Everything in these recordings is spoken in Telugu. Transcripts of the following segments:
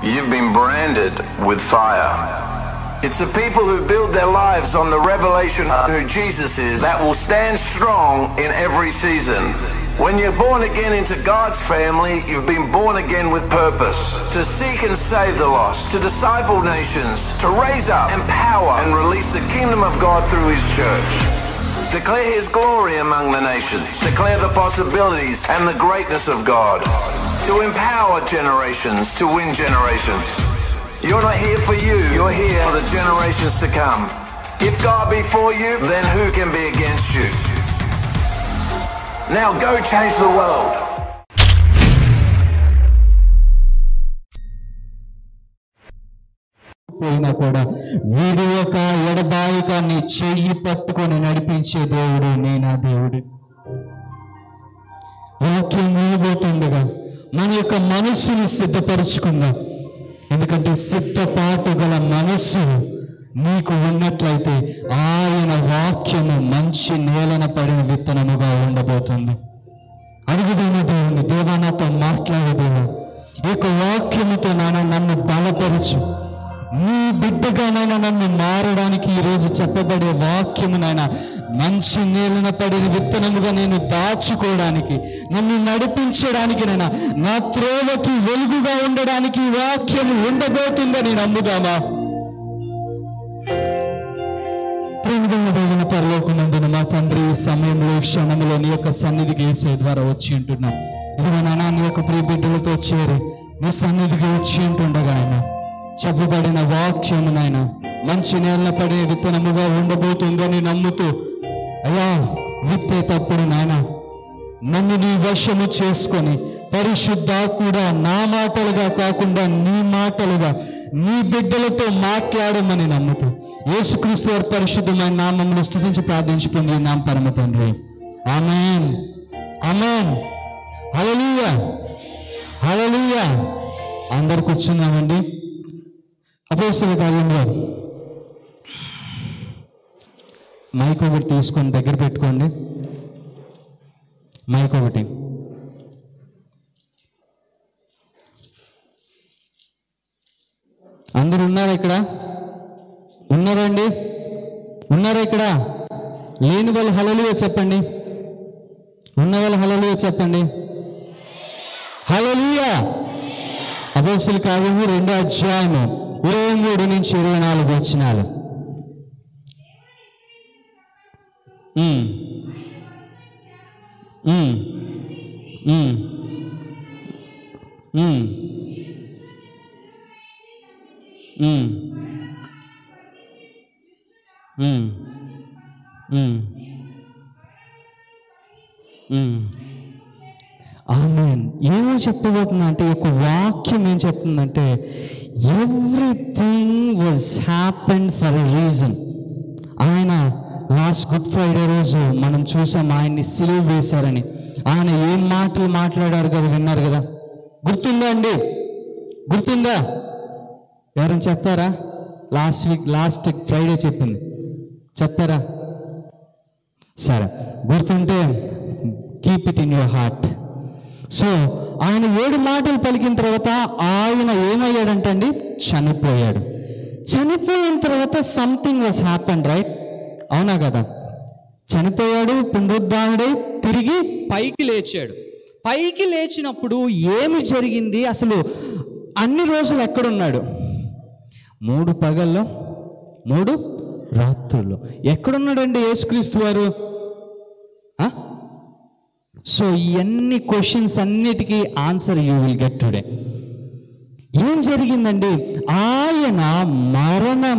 You've been branded with fire. It's the people who build their lives on the revelation of who Jesus is that will stand strong in every season. When you're born again into God's family, you've been born again with purpose to seek and save the lost, to disciple nations, to raise up, empower, and release the kingdom of God through His church. Declare His glory among the nations. Declare the possibilities and the greatness of God. To empower generations to win generations. You're not here for you, you're here for the generations to come. If God be for you, then who can be against you? Now go change the world. పోయినా కూడా విడియక ఎడబాయిక నీ చెయ్యి పట్టుకొని నడిపించే దేవుడు నీ నా దేవుడు వాక్యం వినబోతుండగా మన యొక్క మనస్సుని సిద్ధపరుచుకుందాం ఎందుకంటే సిద్ధపాటు గల మనస్సు నీకు ఉన్నట్లయితే ఆయన వాక్యము మంచి నేలన పడిన విత్తనముగా ఉండబోతుంది అడుగుదైన దేవుని దేవా నాతో మాట్లాడేదేవా ఈ యొక్క వాక్యముతో నాన్న నన్ను బలపరచు నీ బిడ్డగానైనా నన్ను మారడానికి ఈరోజు చెప్పబడే వాక్యము నాయన మంచి నేలన పడిన విత్తనముగా నేను దాచుకోవడానికి నన్ను నడిపించడానికి నాయన నా త్రోవకి వెలుగుగా ఉండడానికి ఈ వాక్యము ఉండబోతుందని నమ్ముదామా ప్రేమగల దేవుని పరలోకమందున మా తండ్రి ఈ సమయంలో ఈ క్షణంలో నీ యొక్క సన్నిధికి వేసే ద్వారా వచ్చి ఉంటున్నాం ఇదిగో నాన్న నీ యొక్క ప్రియ బిడ్డలతో చేరి నీ సన్నిధికి వచ్చి ఉంటుండగా ఆయన చెప్పబడిన వాక్యము నాయన మంచి నేల పడే విత్తనముగా ఉండబోతుందని నమ్ముతూ అయ్యా విత్తేటప్పుడు నాయన నన్ను నీ వశము చేసుకొని పరిశుద్ధాత్ముడా నా మాటలుగా కాకుండా నీ మాటలుగా నీ బిడ్డలతో మాట్లాడమని నమ్ముతూ యేసుక్రీస్తు వారి పరిశుద్ధమైన నామములు స్థుతించి ప్రార్థించి పొంది నామ పరమ తండ్రి ఆమెన్ ఆమెన్ హల్లెలూయా హల్లెలూయా అందరు కూర్చున్నామండి అపోస్తుల కార్యంలో మైక్ ఒకటి తీసుకొని దగ్గర పెట్టుకోండి మైక్ ఒకటి అందరు ఉన్నారా ఇక్కడ ఉన్నారండి ఉన్నారా ఇక్కడ లేని వాళ్ళు హలలుగా చెప్పండి ఉన్న వాళ్ళు హలలుగా చెప్పండి హలలుయా అపోస్తుల కార్యము రెండో అధ్యాయము ఇరవై మూడు నుంచి ఇరవై నాలుగు వచ్చినాలు ఉమ్. ఉమ్. ఉమ్. ఉమ్. ఉమ్. ఉమ్. ఉమ్. ఉమ్. ఆమెన్ ఏమో చెప్పబోతుందంటే అంటే ఈ యొక్క వాక్యం ఏం చెప్తుందంటే everything was happen for a reason ఆయన లాస్ట్ గుడ్ ఫ్రైడే రోజు మనం చూసాం ఆయన్ని సిలువ వేశారని ఆయన ఏం మాటలు మాట్లాడారు కదా విన్నారు కదా గుర్తుందా అండి గుర్తుందా ఎవరైనా చెప్తారా లాస్ట్ వీక్ లాస్ట్ ఫ్రైడే చెప్పింది చెప్తారా సరే గుర్తుంటే keep it in your heart so ఆయన ఏడు మాటలు పలికిన తర్వాత ఆయన ఏమయ్యాడంటండి చనిపోయాడు చనిపోయిన తర్వాత సంథింగ్ వాజ్ హ్యాపన్ రైట్ అవునా కదా చనిపోయాడు పునరుద్ధానుడై తిరిగి పైకి లేచాడు పైకి లేచినప్పుడు ఏమి జరిగింది అసలు అన్ని రోజులు ఎక్కడున్నాడు మూడు పగల్లో మూడు రాత్రులు ఎక్కడున్నాడండి యేసుక్రీస్తు వారు ఆ? సో ఇవన్నీ క్వశ్చన్స్ అన్నిటికీ answer you will get today ఏం జరిగిందండి ఆయన మరణం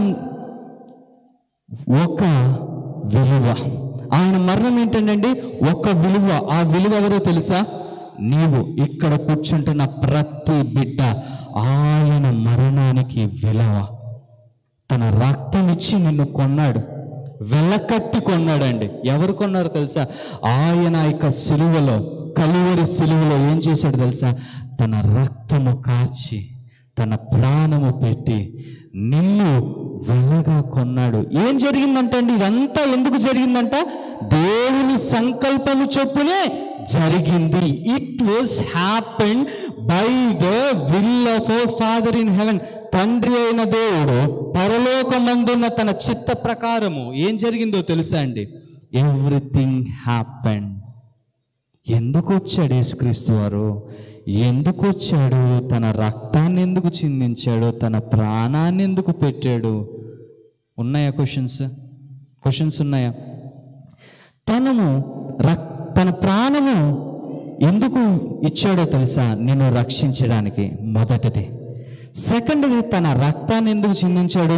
ఒక విలువ ఆయన మరణం ఏంటండి ఒక విలువ ఆ విలువ ఎవరో తెలుసా నీవు ఇక్కడ కూర్చుంటున్న ప్రతి బిడ్డ ఆయన మరణానికి విలువ తన రక్తం ఇచ్చి నిన్ను కొన్నాడు వెలకట్టి కొన్నాడండి ఎవరు కొన్నారు తెలుసా ఆయన యొక్క సిలువలో కలువరి సిలువలో ఏం చేశాడు తెలుసా తన రక్తము కార్చి తన ప్రాణము పెట్టి నిన్ను వెలగా కొన్నాడు ఏం జరిగిందంట అండి ఇదంతా ఎందుకు జరిగిందంట దేవుని సంకల్పము చొప్పునే జరిగింది it was happen by the will of our father in heaven తండ్రి అయిన దేవుడు పరలోకమందున్న తన చిత్త ప్రకారము ఏం జరిగిందో తెలుసా అండి ఎవ్రీథింగ్ హ్యాపెన్ ఎందుకు వచ్చాడు యేసుక్రీస్తు వారు ఎందుకు వచ్చాడు తన రక్తాన్ని ఎందుకు చిందించాడు తన ప్రాణాన్ని ఎందుకు పెట్టాడు ఉన్నాయా క్వశ్చన్స్ క్వశ్చన్స్ ఉన్నాయా తనము రక్ తన ప్రాణము ఎందుకు ఇచ్చాడో తెలుసా నిన్ను రక్షించడానికి మొదటిది సెకండ్ది తన రక్తాన్ని ఎందుకు చిందించాడు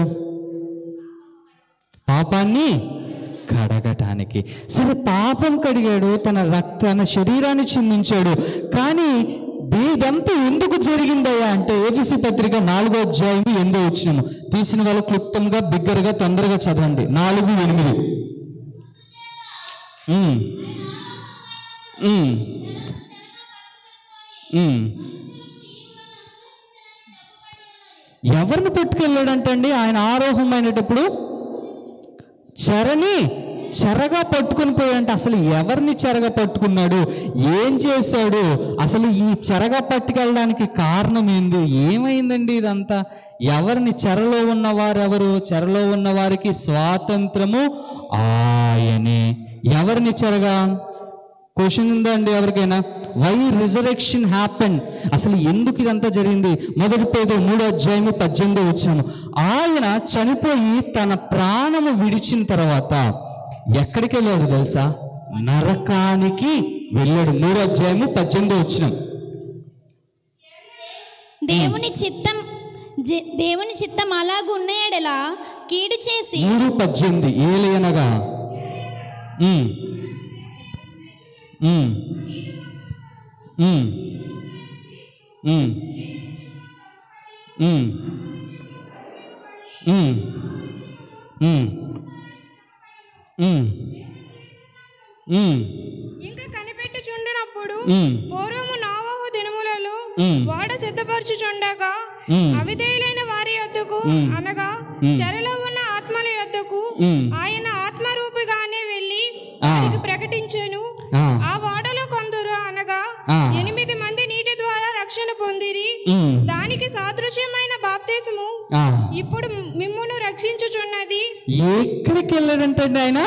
పాపాన్ని కడగటానికి సరే పాపం కడిగాడు తన రక్త తన శరీరాన్ని చిందించాడు కానీ ఇదంతా ఎందుకు జరిగిందయ్యా అంటే ఏఫీసీ పత్రిక నాలుగో అధ్యాయం ఎందో వచ్చినాము తీసిన వాళ్ళు క్లుప్తంగా బిగ్గరగా తొందరగా చదవండి నాలుగు ఎనిమిది ఉమ్. ఉమ్. ఉమ్. ఎవరిని పట్టుకెళ్ళాడంటండి ఆయన ఆరోహమైనటప్పుడు చెరని చెరగా పట్టుకుని పోయాడంటే అసలు ఎవరిని చెరగా పట్టుకున్నాడు ఏం చేశాడు అసలు ఈ చెరగా పట్టుకెళ్ళడానికి కారణం ఏంది ఏమైందండి ఇదంతా ఎవరిని చెరలో ఉన్నవారు ఎవరు చెరలో ఉన్న వారికి స్వాతంత్రము ఆయనే ఎవరిని చెరగా క్వశ్చన్ ఉందా అండి ఎవరికైనా వై రిజరెక్షన్ హ్యాపెన్ అసలు ఎందుకు ఇదంతా జరిగింది మొదటి పేద మూడో అధ్యాయము పద్దెనిమిదో వచ్చినాము ఆయన చనిపోయి తన ప్రాణము విడిచిన తర్వాత ఎక్కడికి వెళ్ళాడు తెలుసా నరకానికి వెళ్ళాడు మూడో అధ్యాయము పద్దెనిమిదో వచ్చినాం దేవుని చిత్తం జె- దేవుని చిత్తం అలాగ ఉన్నాయడలా కీడు చేసి మూడు పద్దెనిమిది ఏలయనగా ఉమ్. ఉమ్. ఉమ్. ఉమ్. ఉమ్. ఉమ్. ఉమ్. ఉమ్. ఉమ్. ఇంకా కనిపెట్టుచుండినప్పుడు ఉమ్. పూర్వము నావహు దినములలో ఉమ్. వాడ సిద్ధపరచుచుండగా ఉమ్. అవిధేయులైన వారి యొద్దకు ఉమ్. అనగా ఉమ్. చెరలో ఉన్న ఆత్మల యొద్దకు ఉమ్. ఆయన ఆత్మరూపిగానే వెళ్ళి ఆ. వారికి ప్రకటించెను ఆ. ఆ వాడలో కొందరు అనగా ఆ. ఎనిమిది మంది నీటి ద్వారా రక్షణ పొందిరి ఉమ్. దానికి సాదృశ్యమైన బాప్తిసము ఆ. ఇప్పుడు మిమ్మును రక్షించుచున్నది ఎక్కడికి వెళ్ళాడంటే ఆయన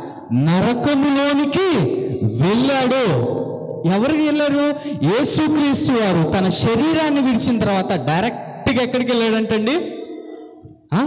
నరకములోనికి వెళ్ళాడు ఎవరికి వెళ్ళారు యేసుక్రీస్తు వారు తన శరీరాన్ని విడిచిన తర్వాత డైరెక్ట్గా ఎక్కడికి వెళ్ళాడంటండి ఆ?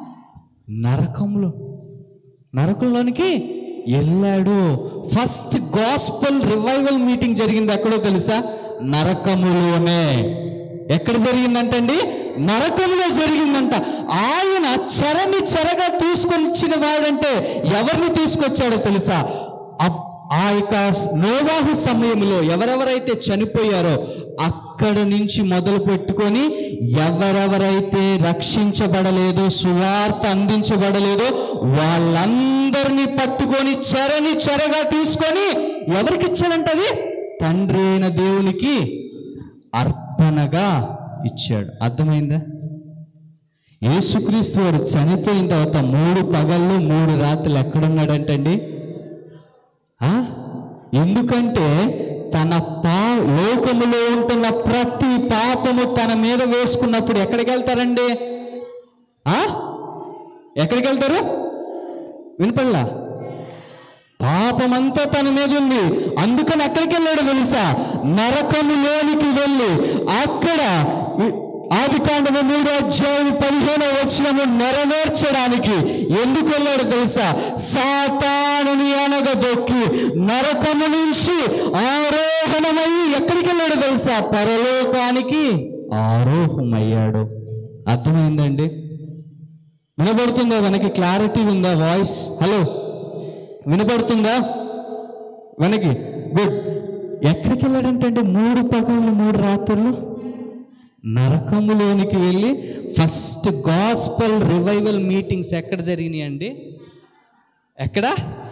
నరకములో నరకంలోనికి వెళ్ళాడు ఫస్ట్ గాస్పల్ రివైవల్ మీటింగ్ జరిగింది ఎక్కడో తెలుసా నరకములోనే ఎక్కడ జరిగిందంటండి నరకంలో జరిగిందంట ఆయన చెరని చెరగా తీసుకొచ్చిన వాడంటే ఎవరిని తీసుకొచ్చాడో తెలుసా అబ్- ఆ యొక్క నోవాహు సమయంలో ఎవరెవరైతే చనిపోయారో అక్కడ నుంచి మొదలు పెట్టుకొని ఎవరెవరైతే రక్షించబడలేదో సువార్త అందించబడలేదో వాళ్ళందరినీ పట్టుకొని చెరని చెరగా తీసుకొని ఎవరికి ఇచ్చాడంటది తండ్రి అయిన దేవునికి అర్పణగా ఇచ్చాడు అర్థమైందా యేసుక్రీస్తు వారు చనిపోయిన తర్వాత మూడు పగళ్ళు మూడు రాత్రులు ఎక్కడున్నాడంటండి ఆ? ఎందుకంటే తన పా లోకములో ఉంటున్న ప్రతి పాపము తన మీద వేసుకున్నప్పుడు ఎక్కడికి వెళ్తారండి ఆ? ఎక్కడికి వెళ్తారు వినపడలా పాపమంతా తన మీద ఉంది అందుకని ఎక్కడికి వెళ్ళాడు తెలుసా నరకములోనికి వెళ్ళి అక్కడ ఆది కాండము మూడో అధ్యాయం పదిహేనో వచ్చినము నెరవేర్చడానికి ఎందుకు వెళ్ళాడు తెలుసా సాతానుని అనగదొక్కి నరకము నుంచి ఆరోహణమయ్యి ఎక్కడికి వెళ్ళాడు తెలుసా పరలోకానికి ఆరోహమయ్యాడు అర్థమైందండి వినబడుతుందా వెనక్కి క్లారిటీ ఉందా వాయిస్ హలో వినపడుతుందా వెనక్కి గుడ్ ఎక్కడికి వెళ్ళాడంటే మూడు పగళ్ళు మూడు రాత్రులు నరకములోనికి వెళ్ళి ఫస్ట్ గాస్పల్ రివైవల్ మీటింగ్స్ ఎక్కడ జరిగినాయి అండి ఎక్కడ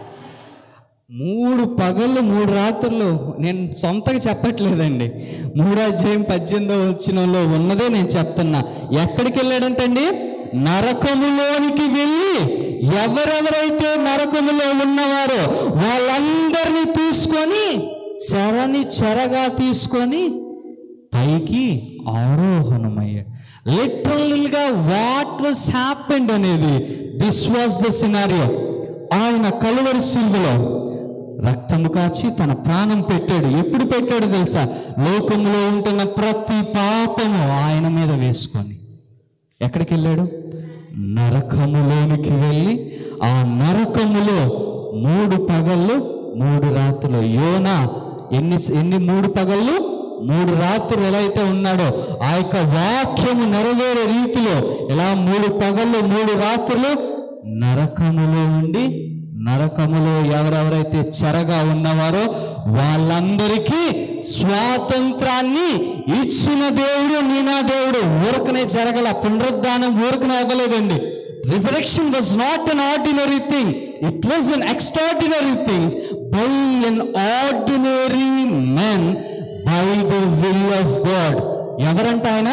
మూడు పగళ్ళు మూడు రాత్రులు నేను సొంతగా చెప్పట్లేదండి మూడు అధ్యాయం పద్దెనిమిదో వచ్చినలో ఉన్నదే నేను చెప్తున్నా ఎక్కడికి వెళ్ళాడంటండి నరకములోనికి వెళ్ళి ఎవరెవరైతే నరకములో ఉన్నవారో వాళ్ళందరినీ తీసుకొని చెరని చెరగా తీసుకొని పైకి ఆరోహణమయ్యాడు లిటరల్గా వాట్ వాస్ హ్యాపెండ్ అనేది దిస్ వాస్ ద సినారియో ఆయన కలువరి సిల్వలో రక్తము కాచి తన ప్రాణం పెట్టాడు ఎప్పుడు పెట్టాడు తెలుసా లోకంలో ఉంటున్న ప్రతి పాపము ఆయన మీద వేసుకొని ఎక్కడికి వెళ్ళాడు నరకములోనికి వెళ్ళి ఆ నరకములో మూడు పగళ్ళు మూడు రాత్రులు యోన ఎన్ని ఎన్ని మూడు పగళ్ళు మూడు రాత్రులు ఎలా అయితే ఉన్నాడో ఆ యొక్క వాక్యము నెరవేరే రీతిలో ఎలా మూడు పగళ్ళు మూడు రాత్రులు నరకములో ఉండి నరకములో ఎవరెవరైతే చెరగా ఉన్నవారో వాళ్ళందరికీ స్వాతంత్రాన్ని ఇచ్చిన దేవుడు నీనా దేవుడు ఊరకనే జరగల పునరుద్ధానం ఊరకనే అవ్వలేదండి resurrection was not an ordinary thing it was an extraordinary things by an ordinary men by the will of God ఎవరంట ఆయన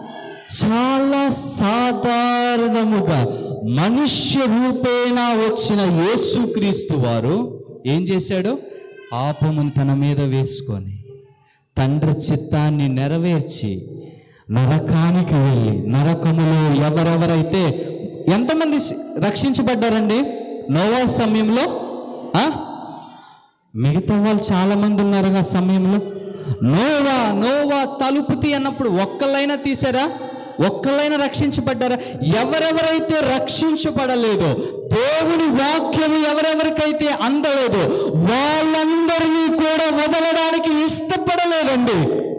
చాలా సాధారణముగా మనుష్య రూపేణ వచ్చిన యేసుక్రీస్తు వారు ఏం చేశాడు పాపమును తన మీద వేసుకొని తండ్రి చిత్తాన్ని నెరవేర్చి నరకానికి వెళ్ళి నరకములో ఎవరెవరైతే ఎంతమంది రక్షించబడ్డారండి నోవా సమయంలో ఆ? మిగతా వాళ్ళు చాలా మంది ఉన్నారు ఆ సమయంలో నోవా నోవా తలుపు తీ అన్నప్పుడు ఒక్కళ్ళైనా తీసారా ఒక్కళ్ళైనా రక్షించబడ్డారా ఎవరెవరైతే రక్షించబడలేదో దేవుని వాక్యం ఎవరెవరికైతే అందలేదో వాళ్ళందరినీ కూడా వదలడానికి ఇష్టపడలేదండి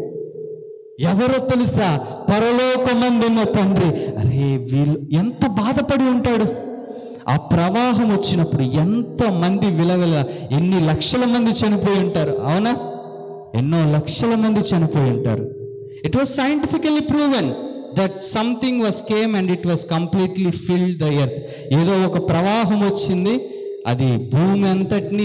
ఎవరో తెలుసా పరలోకమందున్న తండ్రి అరే వీళ్ళు ఎంత బాధపడి ఉంటాడు ఆ ప్రవాహం వచ్చినప్పుడు ఎంత మంది విలవిల ఎన్ని లక్షల మంది చనిపోయి ఉంటారు అవునా ఎన్నో లక్షల మంది చనిపోయి ఉంటారు it was scientifically proven that something was came and it was completely filled the earth ఏదో ఒక ప్రవాహం వచ్చింది అది భూమి అంతటినీ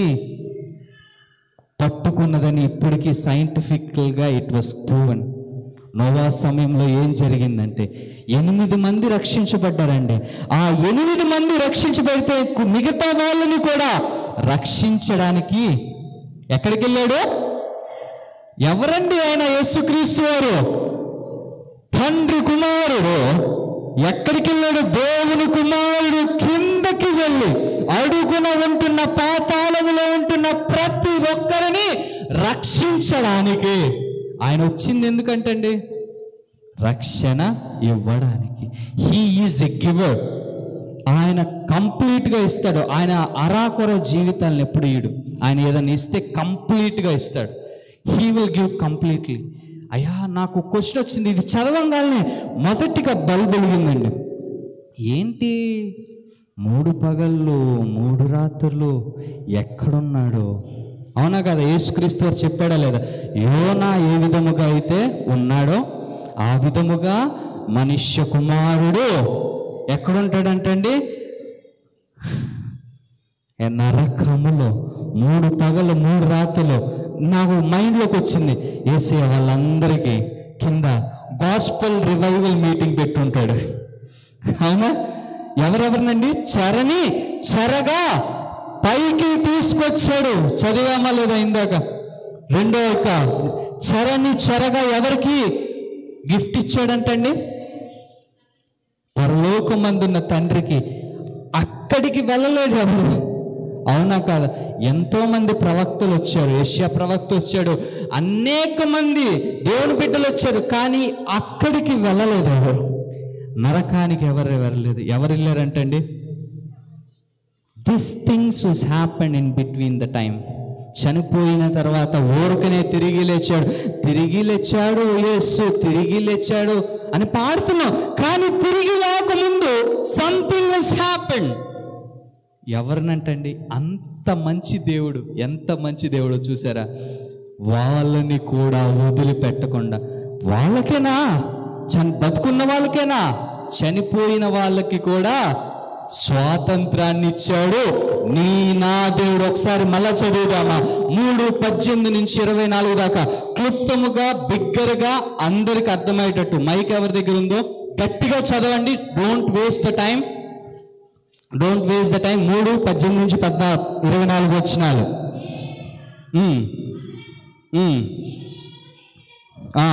పట్టుకున్నదని ఇప్పటికీ సైంటిఫికల్గా ఇట్ వాస్ ప్రూవెన్ నోవా సమయంలో ఏం జరిగిందంటే ఎనిమిది మంది రక్షించబడ్డారండి ఆ ఎనిమిది మంది రక్షించబడితే కు- మిగతా వాళ్ళని కూడా రక్షించడానికి ఎక్కడికి వెళ్ళాడు ఎవరండి ఆయన యేసుక్రీస్తు వారు తండ్రి కుమారుడు ఎక్కడికి వెళ్ళాడు దేవుని కుమారుడు కిందకి వెళ్ళి అడుగున ఉంటున్న పాతాళములో ఉంటున్న ప్రతి ఒక్కరిని రక్షించడానికి ఆయన వచ్చింది ఎందుకంటండి రక్షణ ఇవ్వడానికి హీ ఈజ్ ఎ గివర్ ఆయన కంప్లీట్గా ఇస్తాడు ఆయన అరాకొర జీవితాలను ఎప్పుడు ఇయ్యడు ఆయన ఏదైనా ఇస్తే కంప్లీట్గా ఇస్తాడు హీ విల్ గివ్ కంప్లీట్లీ అయ్యా నాకు క్వశ్చన్ వచ్చింది ఇది చదవంగానే మొదటిగా బల్బు వెలిగిందండి ఏంటి మూడు పగళ్ళు మూడు రాత్రులు ఎక్కడున్నాడు అవునా కదా యేసుక్రీస్తు వారు చెప్పాడా లేదా యోనా ఏ విధముగా అయితే ఉన్నాడో ఆ విధముగా మనుష్య కుమారుడు ఎక్కడుంటాడంటండి ఏ నరకములో మూడు పగలు మూడు రాత్రులు నాకు మైండ్లోకి వచ్చింది ఏసే వాళ్ళందరికీ కింద గాస్పల్ రివైవల్ మీటింగ్ పెట్టుంటాడు అవునా ఎవరెవరినండి చెరని చెరగా పైకి తీసుకొచ్చాడు చదివామా లేదా ఇందాక రెండో యొక్క చెరని చెరగా ఎవరికి గిఫ్ట్ ఇచ్చాడంటండి పరలోకమందున్న తండ్రికి అక్కడికి వెళ్ళలేడు ఎవరు అవునా కాదా ఎంతో మంది ప్రవక్తలు వచ్చారు యష్యా ప్రవక్త వచ్చాడు అనేక మంది దేవుని బిడ్డలు వచ్చారు కానీ అక్కడికి వెళ్ళలేదు ఎవరు నరకానికి ఎవరు వెళ్ళలేదు ఎవరు వెళ్ళారంటండి this things was happen in between the time చనిపోయిన తర్వాత ఊరకనే తిరిగి లేచాడు తిరిగి లేచాడు యేసు తిరిగి లేచాడు అని పాడుతున్నాం కానీ తిరిగి లేకముందు సంథింగ్ వాస్ హ్యాపెన్ ఎవరినంటండి అంత మంచి దేవుడు ఎంత మంచి దేవుడో చూసారా వాళ్ళని కూడా వదిలిపెట్టకుండా వాళ్ళకేనా చని బతుకున్న వాళ్ళకేనా చనిపోయిన వాళ్ళకి కూడా స్వాతంత్రాన్ని ఇచ్చాడు నీ నా దేవుడు ఒకసారి మళ్ళా చదువుదామా మూడు పద్దెనిమిది నుంచి ఇరవై నాలుగు దాకా క్లుప్తముగా బిగ్గరగా అందరికి అర్థమయ్యేటట్టు మైక్ ఎవరి దగ్గర ఉందో గట్టిగా చదవండి don't waste the time don't waste the time మూడు పద్దెనిమిది నుంచి పద్నా ఇరవై నాలుగు వచ్చినాలు ఉమ్. ఉమ్. ఆ.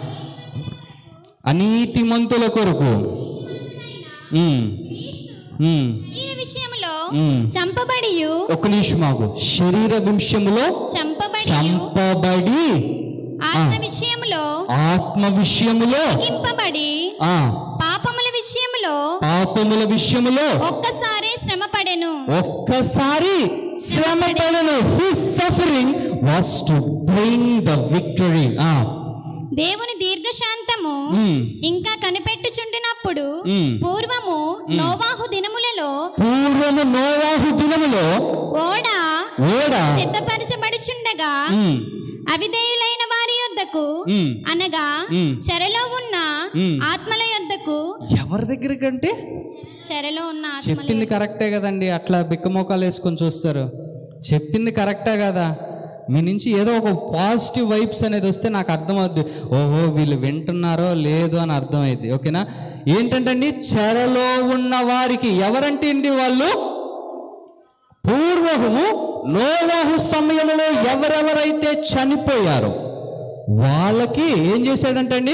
అనీతిమంతుల కొరకు ఉమ్. ఉమ్. శరీర విషయంలో మ్. చంపబడియు ఒక నిమిషం ఆగు శరీర విషయములో చంపబడియు చంపబడి ఆత్మ విషయంలో ఆత్మ విషయములో గింపబడి ఆ పాపముల విషయంలో పాపముల విషయములో ఒక్కసారి శ్రమపడెను ఒక్కసారి శ్రమ పడను his suffering was to bring the victory ఆ దేవుని దీర్ఘశాంతము మ్. ఇంకా కనిపెట్టుచుండినప్పుడు మ్. పూర్వము నోవాహు దినములలో పూర్వము నోవాహు దినములో ఓడ ఓడ సిద్ధపరచబడుచుండగా ఉమ్, అవిధేయులైన వారి యొద్దకు మ్. అనగా మ్. చెరలో ఉన్న మ్. ఆత్మల యొద్దకు ఎవరి దగ్గరకంటే చెరలో ఉన్న ఆత్మల చెప్పింది కరెక్టే కదండి అట్లా బిక్కమోకాలు వేసుకొని చూస్తారు చెప్పింది కరెక్టే కదా మీ నుంచి ఏదో ఒక పాజిటివ్ వైబ్స్ అనేది వస్తే నాకు అర్థమవుద్ది ఓహో వీళ్ళు వింటున్నారో లేదో అని అర్థమైంది ఓకేనా ఏంటంటే అండి చెరలో ఉన్న వారికి ఎవరంటే అండి వాళ్ళు పూర్వము నోవాహు సమయంలో ఎవరెవరైతే చనిపోయారో వాళ్ళకి ఏం చేశాడంటండి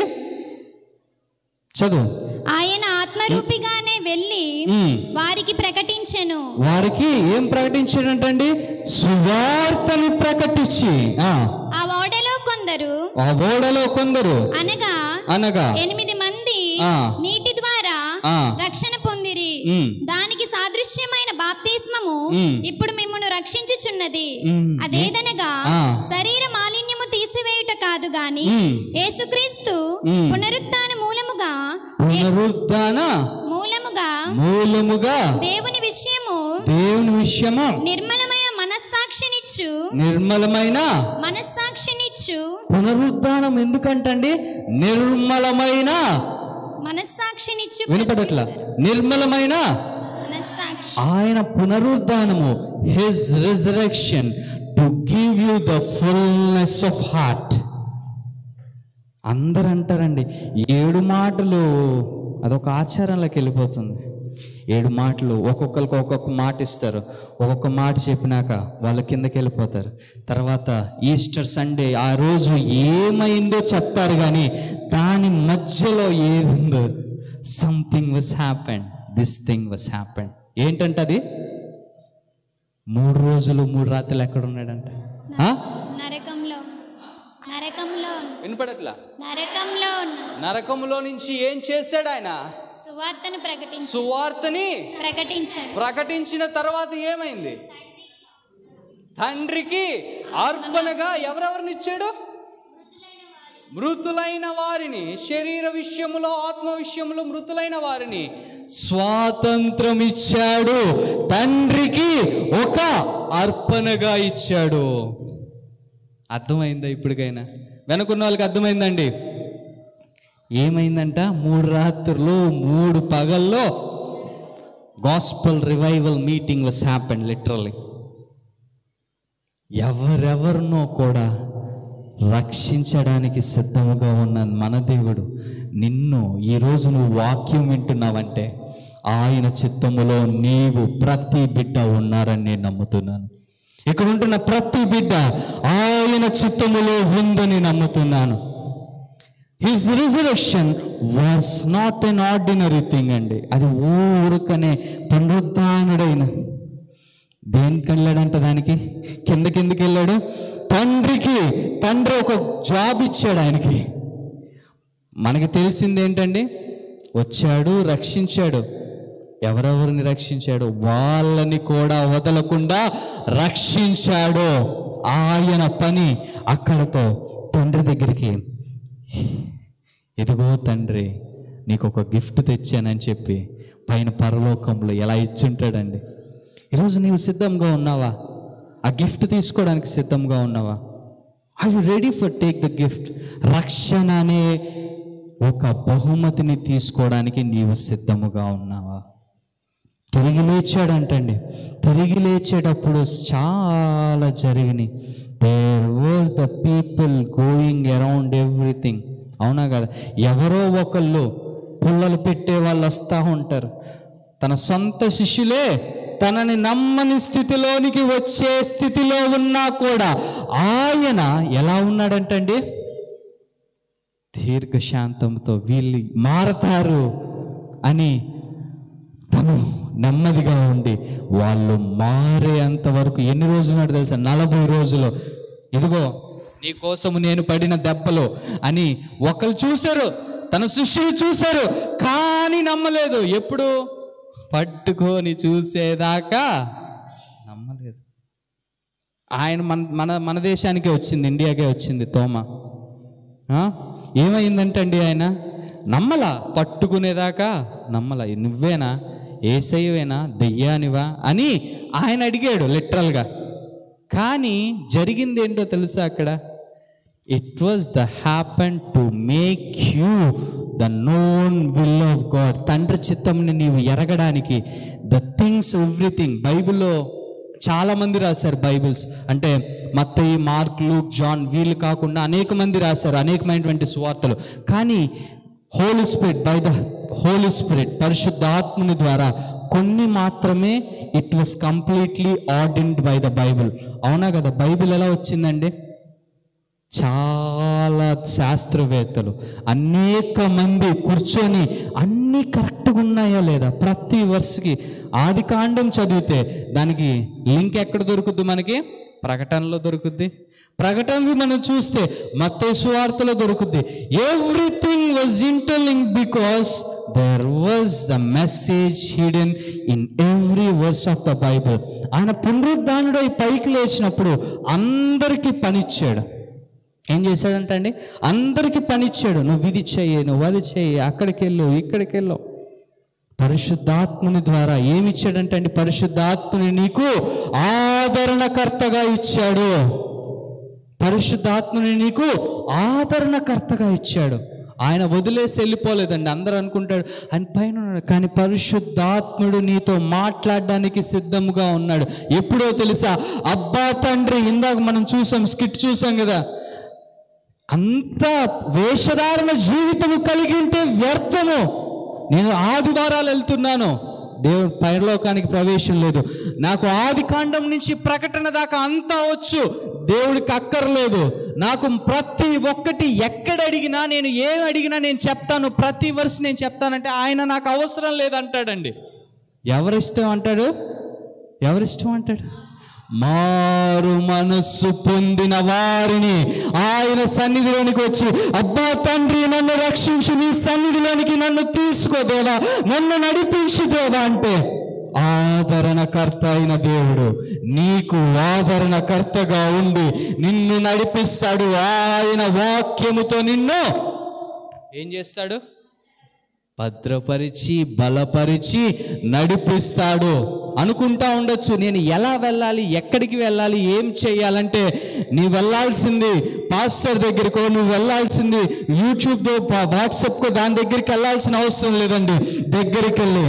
చదువు ఆయన ఆత్మరూపిగానే వెళ్ళి మ్. వారికి ప్రకటించెను వారికి ఏం ప్రకటించాడంటండి సువార్తని ప్రకటించి ఆ, ఆ ఓడలో కొందరు ఆ ఓడలో కొందరు అనగా అనగా ఎనిమిది మంది ఆ. నీటి ద్వారా ఆ. రక్షణ పొందిరి మ్. దానికి సాదృశ్యమైన బాప్తిస్మము మ్. ఇప్పుడు మిమ్మల్ని రక్షించుచున్నది మ్. అదేదనగా ఆ. శరీర మాలిన్యము తీసివేయుట కాదు గాని మ్. యేసుక్రీస్తు మ్. పునరుత్థాన మూలముగా పునరుద్ధాన మూలముగా మూలముగా దేవుని విషయము దేవుని విషయము నిర్మలమైన మనస్సాక్షినిచ్చు నిర్మలమైన మనస్సాక్షినిచ్చు పునరుద్ధానం ఎందుకంటండి నిర్మలమైన మనస్సాక్షినిచ్చు వినపడట్లా నిర్మలమైన మనస్సాక్షి ఆయన పునరుద్ధానము his resurrection to give you the fullness of heart అందరు అంటారండి ఏడు మాటలు అదొక ఆచారంలోకి వెళ్ళిపోతుంది ఏడు మాటలు ఒక్కొక్కరికి ఒక్కొక్క మాట ఇస్తారు ఒక్కొక్క మాట చెప్పినాక వాళ్ళ కిందకి వెళ్ళిపోతారు తర్వాత ఈస్టర్ సండే ఆ రోజు ఏమైందో చెప్తారు కానీ దాని మధ్యలో ఏదుందో something was happened this thing was happened ఏంటంటే అది మూడు రోజులు మూడు రాత్రులు ఎక్కడ ఉన్నాడంట ఆ? నరకంలో నరకంలో వినపడట్లా నరకంలో నరకములో నుంచి ఏం చేశాడు ఆయన సువార్తను ప్రకటించి సువార్తని ప్రకటించాడు ప్రకటించిన తర్వాత ఏమైంది తండ్రికి అర్పణగా ఎవరెవరిని ఇచ్చాడు మృతులైన వారిని శరీర విషయములో ఆత్మ విషయములో మృతులైన వారిని స్వాతంత్రం ఇచ్చాడు తండ్రికి ఒక అర్పణగా ఇచ్చాడు అర్థమైందా ఇప్పటికైనా వెనుకున్న వాళ్ళకి అర్థమైందండి ఏమైందంట మూడు రాత్రులు మూడు పగల్లో gospel revival meeting was happen literally ఎవరెవరినో కూడా రక్షించడానికి సిద్ధముగా ఉన్న మన దేవుడు నిన్ను ఈరోజు నువ్వు వాక్యం వింటున్నావంటే ఆయన చిత్తములో నీవు ప్రతి బిడ్డ ఉన్నారని నేను నమ్ముతున్నాను ఇక్కడ ఉంటున్న ప్రతి బిడ్డ ఆయన చిత్తములో ఉందని నమ్ముతున్నాను his resurrection was not an ordinary thing అండి అది ఊరుకనే పునరుద్ధానుడైన దేనికి వెళ్ళాడంట దానికి కింద కిందకి వెళ్ళాడు తండ్రికి తండ్రి ఒక జాబ్ ఇచ్చాడు ఆయనకి మనకి తెలిసింది ఏంటండి వచ్చాడు రక్షించాడు ఎవరెవరిని రక్షించాడు వాళ్ళని కూడా వదలకుండా రక్షించాడు ఆయన పని అక్కడతో తండ్రి దగ్గరికి ఇదిగో తండ్రి నీకు ఒక గిఫ్ట్ తెచ్చానని చెప్పి పైన పరలోకంలో ఎలా ఇచ్చుంటాడండి ఈరోజు నీవు సిద్ధంగా ఉన్నావా ఆ గిఫ్ట్ తీసుకోవడానికి సిద్ధంగా ఉన్నావా I you ready for take the gift రక్షణ అనే ఒక బహుమతిని తీసుకోవడానికి నీవు సిద్ధముగా ఉన్నావా తిరిగి లేచాడంటండి తిరిగి లేచేటప్పుడు చాలా జరిగినాయి there was the people going around everything అవునా కదా ఎవరో ఒకళ్ళు పుల్లలు పెట్టే వాళ్ళు వస్తూ ఉంటారు తన సొంత శిష్యులే తనని నమ్మని స్థితిలోనికి వచ్చే స్థితిలో ఉన్నా కూడా ఆయన ఎలా ఉన్నాడంటండి దీర్ఘశాంతంతో వీళ్ళు మారతారు అని తను నెమ్మదిగా ఉండి వాళ్ళు మారేంత వరకు ఎన్ని రోజులు నాడు తెలుసా నలభై రోజులు ఇదిగో నీ కోసము నేను పడిన దెబ్బలు అని ఒకరు చూశారు తన శిష్యులు చూశారు కానీ నమ్మలేదు ఎప్పుడు పట్టుకొని చూసేదాకా నమ్మలేదు ఆయన మన మన మన దేశానికే వచ్చింది ఇండియాకే వచ్చింది తోమ ఆ? ఏమైందంటే అండి ఆయన నమ్మలా పట్టుకునేదాకా నమ్మలా నువ్వేనా ఏసయ్యవేనా దెయ్యానివా అని ఆయన అడిగాడు లిటరల్గా కానీ జరిగింది ఏంటో తెలుసా అక్కడ it was the happen to make you the known will of God తండ్రి చిత్తంని నీవు ఎరగడానికి ద థింగ్స్ ఎవ్రీథింగ్ బైబిల్లో చాలా మంది రాశారు బైబిల్స్ అంటే మత్తయి మార్క్ లూక్ జాన్ వీళ్ళు కాకుండా అనేక మంది రాశారు అనేకమైనటువంటి సువార్తలు కానీ Holy Spirit by the Holy Spirit పరిశుద్ధాత్ముని ద్వారా కొన్ని మాత్రమే it was completely ordained by the Bible అవునా కదా బైబిల్ ఎలా వచ్చిందండి చాలా శాస్త్రవేత్తలు అనేక మంది కూర్చొని అన్నీ కరెక్ట్గా ఉన్నాయా లేదా ప్రతి వర్స్కి ఆది కాండం చదివితే దానికి లింక్ ఎక్కడ దొరుకుద్ది మనకి ప్రకటనలో దొరుకుద్ది ప్రకటనలు మనం చూస్తే మత్తే సువార్తలో దొరుకుద్ది everything was interlink because there was the message hidden in every verse of the Bible ఆయన పునరుద్ధానుడై పైకి లేచినప్పుడు అందరికీ పనిచ్చాడు ఏం చేశాడంట అండి అందరికీ పని ఇచ్చాడు నువ్వు ఇది చెయ్యి నువ్వు అది చెయ్యి అక్కడికి వెళ్ళు ఇక్కడికి వెళ్ళు పరిశుద్ధాత్ముని ద్వారా ఏమి ఇచ్చాడంటే అండి పరిశుద్ధాత్ముని నీకు ఆదరణకర్తగా ఇచ్చాడు పరిశుద్ధాత్ముని నీకు ఆదరణకర్తగా ఇచ్చాడు ఆయన వదిలేసి వెళ్ళిపోలేదండి అందరూ అనుకుంటాడు ఆయన పైన ఉన్నాడు కానీ పరిశుద్ధాత్ముడు నీతో మాట్లాడడానికి సిద్ధంగా ఉన్నాడు ఎప్పుడో తెలుసా అబ్బా తండ్రి ఇందాక మనం చూసాం స్కిట్ చూసాం కదా అంత వేషధారణ జీవితము కలిగి ఉంటే వ్యర్థము నేను ఆదివారాలు వెళ్తున్నాను దేవుడు పైలోకానికి ప్రవేశం లేదు నాకు ఆది కాండం నుంచి ప్రకటన దాకా అంతా వచ్చు దేవుడికి అక్కర్లేదు నాకు ప్రతి ఒక్కటి ఎక్కడ అడిగినా నేను ఏం అడిగినా నేను చెప్తాను ప్రతి వర్స్ నేను చెప్తానంటే ఆయన నాకు అవసరం లేదంటాడండి ఎవరిష్టం అంటాడు ఎవరిష్టం అంటాడు మారు మనస్సు పొందిన వారిని ఆయన సన్నిధిలోనికి వచ్చి అబ్బా తండ్రి నన్ను రక్షించి నీ సన్నిధిలోనికి నన్ను తీసుకోదేవా నన్ను నడిపించు దేవా అంటే ఆదరణకర్త అయిన దేవుడు నీకు ఆదరణకర్తగా ఉండి నిన్ను నడిపిస్తాడు ఆయన వాక్యముతో నిన్ను ఏం చేస్తాడు భద్రపరిచి బలపరిచి నడిపిస్తాడు అనుకుంటా ఉండొచ్చు నేను ఎలా వెళ్ళాలి ఎక్కడికి వెళ్ళాలి ఏం చేయాలంటే నీ వెళ్ళాల్సింది పాస్టర్ దగ్గరకో నువ్వు వెళ్ళాల్సింది యూట్యూబ్తో వాట్సాప్కో దాని దగ్గరికి వెళ్ళాల్సిన అవసరం లేదండి దగ్గరికి వెళ్ళి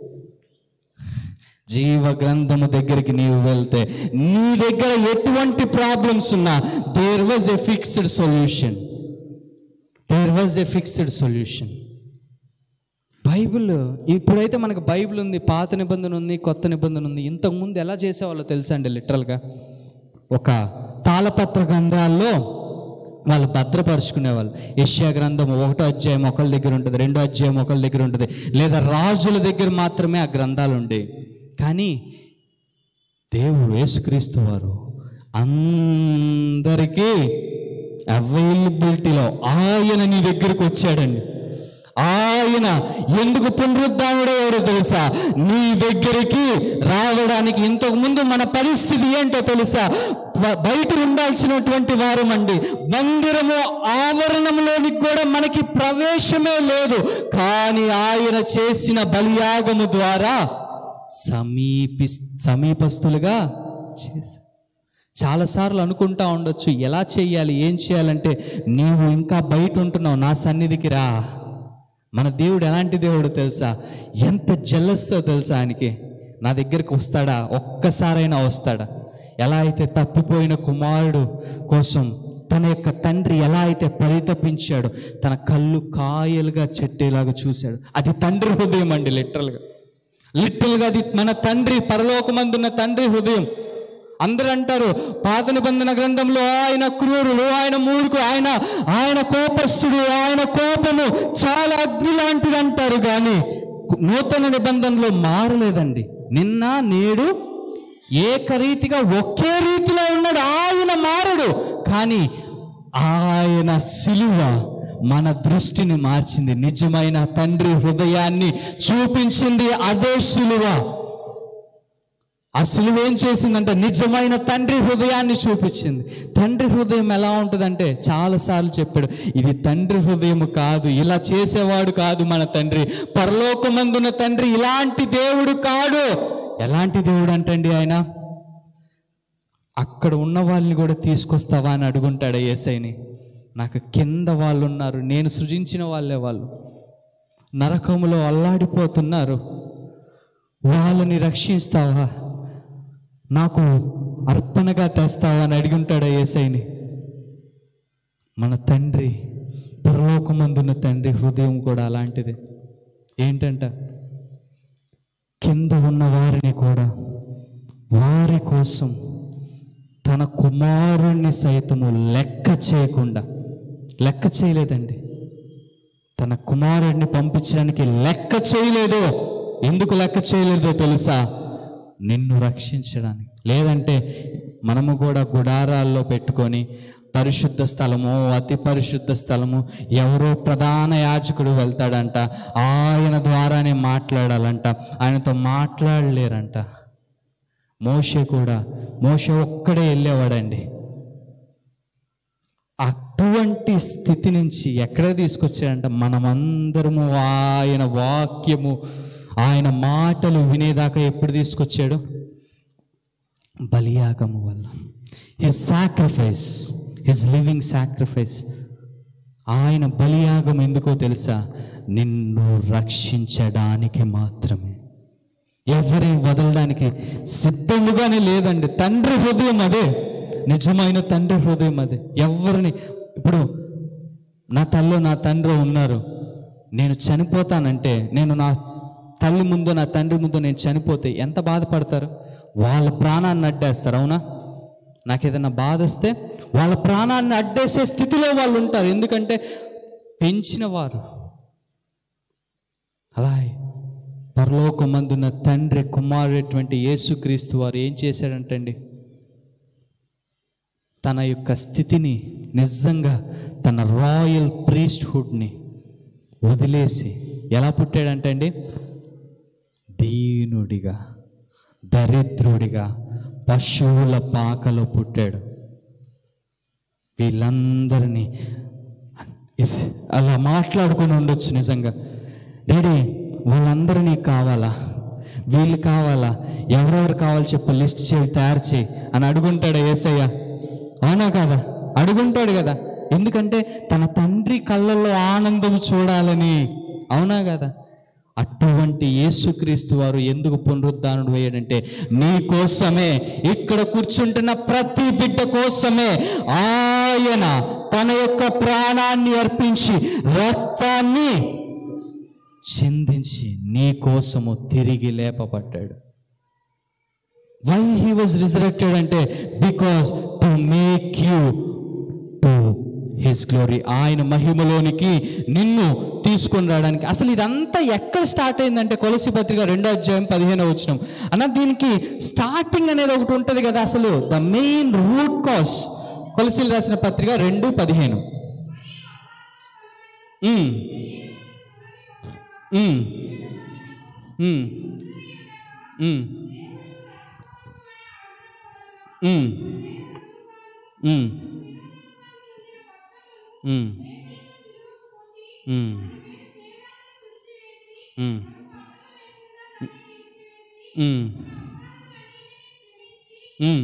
జీవ గ్రంథము దగ్గరికి నీవు వెళ్తే నీ దగ్గర ఎటువంటి ప్రాబ్లమ్స్ ఉన్నా there was a fixed solution there was a fixed solution Bible ఇప్పుడైతే మనకు బైబిల్ ఉంది పాత నిబంధన ఉంది కొత్త నిబంధన ఉంది ఇంతకుముందు ఎలా చేసేవాళ్ళో తెలుసా అండి లిటరల్గా ఒక తాళపత్ర గ్రంథాల్లో వాళ్ళు భద్రపరుచుకునేవాళ్ళు యష్యా గ్రంథం ఒకటో అధ్యాయం ఒకళ్ళ దగ్గర ఉంటుంది రెండో అధ్యాయం ఒకళ్ళ దగ్గర ఉంటుంది లేదా రాజుల దగ్గర మాత్రమే ఆ గ్రంథాలు ఉండేవి కానీ దేవుడు యేసుక్రీస్తు వారు అందరికీ అవైలబిలిటీలో ఆయన నీ దగ్గరికి వచ్చాడండి ఆయన ఎందుకు పునరుద్ధానుడయ్యాడో తెలుసా నీ దగ్గరికి రావడానికి ఇంతకు ముందు మన పరిస్థితి ఏంటో తెలుసా బ- బయట ఉండాల్సినటువంటి వారమండి మందిరము ఆవరణంలోనికి కూడా మనకి ప్రవేశమే లేదు కానీ ఆయన చేసిన బలియాగము ద్వారా సమీపి సమీపస్తులుగా చేసి చాలాసార్లు అనుకుంటా ఉండొచ్చు ఎలా చేయాలి ఏం చేయాలంటే నీవు ఇంకా బయట ఉంటున్నావు నా సన్నిధికి రా మన దేవుడు ఎలాంటి దేవుడు తెలుసా ఎంత జల్లస్తో తెలుసా ఆయనకి నా దగ్గరికి వస్తాడా ఒక్కసారైనా వస్తాడా ఎలా అయితే తప్పిపోయిన కుమారుడు కోసం తన యొక్క తండ్రి ఎలా అయితే పరితపించాడో తన కళ్ళు కాయలుగా చెట్టేలాగా చూశాడు అది తండ్రి హృదయం అండి లిటరల్గా లిటిల్గా అది మన తండ్రి పరలోకమందున్న తండ్రి హృదయం అందరూ అంటారు పాత నిబంధన గ్రంథంలో ఆయన క్రూరుడు ఆయన మూర్ఖు ఆయన ఆయన కోపస్తుడు ఆయన కోపము చాలా అగ్ని లాంటిది అంటారు కానీ నూతన నిబంధనలో మారలేదండి నిన్న నేడు ఏకరీతిగా ఒకే రీతిలో ఉన్నాడు ఆయన మారడు కానీ ఆయన సిలువ మన దృష్టిని మార్చింది నిజమైన తండ్రి హృదయాన్ని చూపించింది అదే సిలువ ఆ సిలువ ఏం చేసిందంటే నిజమైన తండ్రి హృదయాన్ని చూపించింది తండ్రి హృదయం ఎలా ఉంటుందంటే చాలాసార్లు చెప్పాడు ఇది తండ్రి హృదయం కాదు ఇలా చేసేవాడు కాదు మన తండ్రి పరలోకమందున తండ్రి ఇలాంటి దేవుడు కాడు ఎలాంటి దేవుడు అంటండి ఆయన అక్కడ ఉన్న వాళ్ళని కూడా తీసుకొస్తావా అని అడుగుంటాడు ఏసైని నాకు కింద వాళ్ళు ఉన్నారు నేను సృజించిన వాళ్ళే వాళ్ళు నరకములో అల్లాడిపోతున్నారు వాళ్ళని రక్షిస్తావా నాకు అర్పణగా తెస్తావా అని అడిగుంటాడు ఏసైని మన తండ్రి పరలోకమందున్న తండ్రి హృదయం కూడా అలాంటిది ఏంటంట కింద ఉన్న వారిని కూడా వారి కోసం తన కుమారుణ్ణి సైతము లెక్క చేయకుండా లెక్క చేయలేదండి తన కుమారుడిని పంపించడానికి లెక్క చేయలేదు ఎందుకు లెక్క చేయలేదో తెలుసా నిన్ను రక్షించడానికి లేదంటే మనము కూడా గుడారాల్లో పెట్టుకొని పరిశుద్ధ స్థలము అతి పరిశుద్ధ స్థలము ఎవరో ప్రధాన యాజకుడు వెళ్తాడంట ఆయన ద్వారానే మాట్లాడాలంట ఆయనతో మాట్లాడలేరంట మోషే కూడా మోషే ఒక్కడే వెళ్ళేవాడండి అటువంటి స్థితి నుంచి ఎక్కడ తీసుకొచ్చాడంట మనమందరము ఆయన వాక్యము ఆయన మాటలు వినేదాకా ఎప్పుడు తీసుకొచ్చాడు బలియాగము వల్ల his sacrifice his living sacrifice ఆయన బలియాగం ఎందుకో తెలుసా నిన్ను రక్షించడానికి మాత్రమే ఎవరిని వదలడానికి సిద్ధముగానే లేదండి తండ్రి హృదయం అదే నిజమైన తండ్రి హృదయం అదే ఎవరిని ఇప్పుడు నా తల్లి నా తండ్రి ఉన్నారు నేను చనిపోతానంటే నేను నా తల్లి ముందు నా తండ్రి ముందు నేను చనిపోతే ఎంత బాధపడతారు వాళ్ళ ప్రాణాన్ని అడ్డేస్తారు అవునా నాకు ఏదైనా బాధ వస్తే వాళ్ళ ప్రాణాన్ని అడ్డేసే స్థితిలో వాళ్ళు ఉంటారు ఎందుకంటే పెంచిన వారు అలా పరలోకమందున్న తండ్రి కుమారుడైనటువంటి యేసుక్రీస్తు వారు ఏం చేశాడంటండి తన యొక్క స్థితిని నిజంగా తన రాయల్ ప్రీస్ట్హుడ్ని వదిలేసి ఎలా పుట్టాడంటండి దీనుడిగా దరిద్రుడిగా పశువుల పాకలో పుట్టాడు వీళ్ళందరినీ ఇస్- అలా మాట్లాడుకొని ఉండొచ్చు నిజంగా డాడీ వాళ్ళందరూ నీకు కావాలా వీళ్ళు కావాలా ఎవరెవరు కావాలి చెప్పు లిస్ట్ చేయి తయారు చేయి అని అడుగుంటాడు ఏసయ్య అవునా కాదా అడుగుంటాడు కదా ఎందుకంటే తన తండ్రి కళ్ళల్లో ఆనందం చూడాలని అవునా కదా అటువంటి యేసుక్రీస్తు వారు ఎందుకు పునరుద్ధానుడు అయ్యాడంటే నీ కోసమే ఇక్కడ కూర్చుంటున్న ప్రతి బిడ్డ కోసమే ఆయన తన యొక్క ప్రాణాన్ని అర్పించి రక్తాన్ని చిందించి నీ కోసము తిరిగి లేపబడ్డాడు వై హీ వాజ్ రిజరెక్టెడ్ అంటే because to make you to his glory ఆయన మహిమలోనికి నిన్ను తీసుకొని రావడానికి అసలు ఇదంతా ఎక్కడ స్టార్ట్ అయిందంటే కొలసి పత్రిక రెండో అధ్యాయం పదిహేనో వచ్చిన అన్న దీనికి స్టార్టింగ్ అనేది ఒకటి ఉంటుంది కదా అసలు ద మెయిన్ రూట్ కాస్ కొలసీలు రాసిన పత్రిక రెండు పదిహేను ఉమ్. ఉమ్. ఉమ్. ఉమ్. ఉమ్. ఉమ్. ఉమ్. ఉమ్. ఉమ్. ఉమ్. ఉమ్.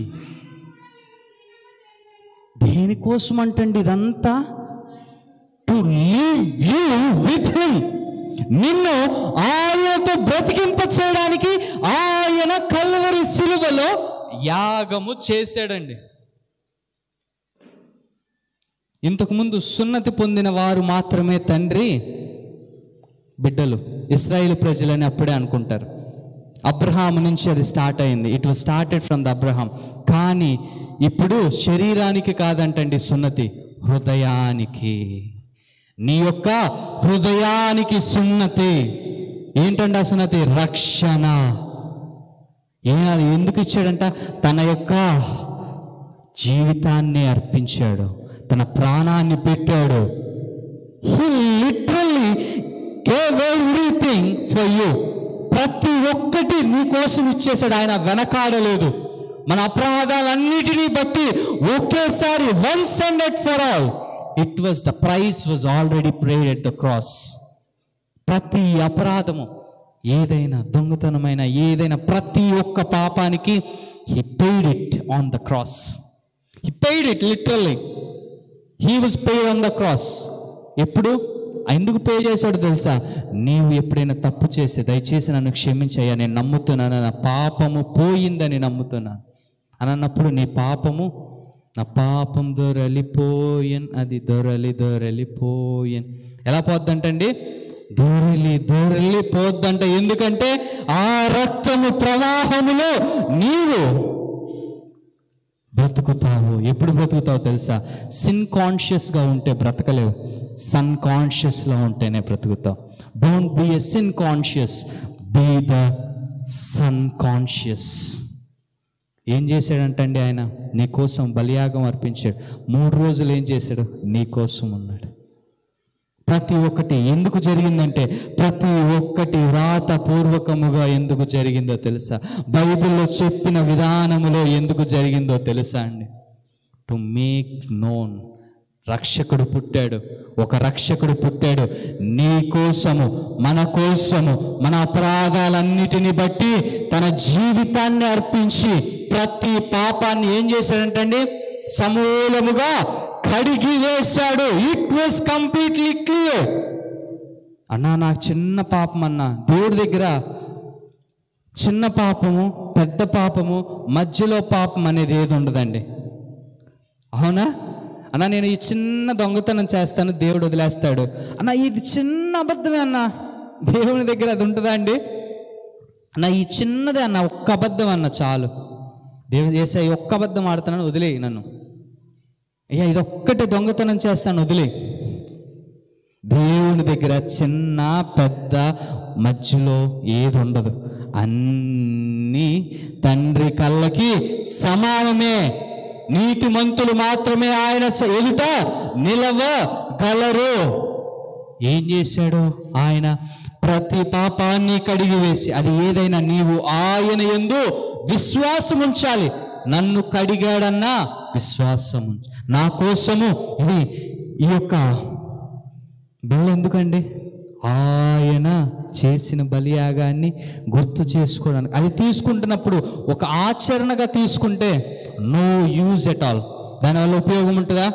దేనికోసం అంటండి ఇదంతా to live you with him నిన్ను ఆయనతో బ్రతికింప చేయడానికి ఆయన కల్వరి సిలువలో యాగము చేశాడండి ఇంతకుముందు సున్నతి పొందిన వారు మాత్రమే తండ్రి బిడ్డలు ఇస్రాయేల్ ప్రజలని అప్పుడే అనుకుంటారు అబ్రహాం నుంచి అది స్టార్ట్ అయింది it was started from the Abraham కానీ ఇప్పుడు శరీరానికి కాదంటండి సున్నతి హృదయానికి నీ యొక్క హృదయానికి సున్నతి ఏంటండి ఆ సున్నతి రక్షణ ఏ ఎందుకు ఇచ్చాడంట తన యొక్క జీవితాన్ని అర్పించాడు తన ప్రాణాన్ని పెట్టాడు he literally gave everything for you ప్రతి ఒక్కటి నీ కోసం ఇచ్చేసాడు ఆయన వెనకాడలేదు మన అపరాధాలన్నిటినీ బట్టి ఒకేసారి once and at for all it was the price was already paid at the cross ప్రతి అపరాధము ఏదైనా దొంగతనమైన ఏదైనా ప్రతి ఒక్క పాపానికి he paid it on the cross he paid it literally he was paid on the cross ఎప్పుడు ఎందుకు పే చేశాడు తెలుసా నీవు ఎప్పుడైనా తప్పు చేస్తే దయచేసి నన్ను క్షమించయ్యా నేను నమ్ముతున్నాను నా పాపము పోయిందని నమ్ముతున్నాను అని అన్నప్పుడు నీ పాపము నా పాపం దొరలిపోయన్ అది దొరలి దొరలిపోయన్ ఎలా పోద్దంటండి దొరలి దొరలి పోద్దంట ఎందుకంటే ఆ రక్తము ప్రవాహములో నీవు బ్రతుకుతావు ఎప్పుడు బ్రతుకుతావు తెలుసా సిన్ కాన్షియస్గా ఉంటే బ్రతకలేవు సన్ కాన్షియస్లో ఉంటేనే బ్రతుకుతావు don't be a sin conscious be the son conscious ఏం చేశాడంటండి ఆయన నీ కోసం బలియాగం అర్పించాడు మూడు రోజులు ఏం చేశాడు నీ కోసం ఉన్నాడు ప్రతి ఒక్కటి ఎందుకు జరిగిందంటే ప్రతి ఒక్కటి వ్రాతపూర్వకముగా ఎందుకు జరిగిందో తెలుసా బైబిల్లో చెప్పిన విధానములో ఎందుకు జరిగిందో తెలుసా అండి టు మేక్ నోన్ రక్షకుడు పుట్టాడు ఒక రక్షకుడు పుట్టాడు నీ కోసము మన కోసము మన అపరాధాలన్నిటిని బట్టి తన జీవితాన్ని అర్పించి ప్రతి పాపాన్ని ఏం చేశాడంటండి సమూలముగా కడిగి వేశాడు ఇట్ వాస్ కంప్లీట్లీ క్లియర్ అన్నా నాకు చిన్న పాపం అన్నా దేవుడి దగ్గర చిన్న పాపము పెద్ద పాపము మధ్యలో పాపం అనేది ఏది ఉండదండి అవునా అన్న నేను ఈ చిన్న దొంగతనం చేస్తాను దేవుడు వదిలేస్తాడు అన్న ఇది చిన్న అబద్ధమే అన్న దేవుని దగ్గర అది ఉంటుందా అండి అన్న ఈ చిన్నదే అన్న ఒక్క అబద్ధం అన్న చాలు దేవుడు చేసే ఈ ఒక్క అబద్ధం ఆడుతున్నాను వదిలేయి నన్ను అయ్యా ఇది ఒక్కటే దొంగతనం చేస్తాను వదిలే దేవుని దగ్గర చిన్న పెద్ద మధ్యలో ఏది ఉండదు అన్నీ తండ్రి కళ్ళకి సమానమే నీతిమంతులు మాత్రమే ఆయన స- ఎదుట నిలవగలరు ఏం చేశాడు ఆయన ప్రతి పాపాన్ని కడిగి వేసి అది ఏదైనా నీవు ఆయన ఎందు విశ్వాసం ఉంచాలి నన్ను కడిగాడన్నా విశ్వాసం ఉంచు నా కోసము ఇది ఈ యొక్క బలి ఎందుకండి ఆయన చేసిన బలియాగాన్ని గుర్తు చేసుకోవడానికి అది తీసుకుంటున్నప్పుడు ఒక ఆచరణగా తీసుకుంటే నో యూజ్ ఎట్ ఆల్ దానివల్ల ఉపయోగం ఉంటుందా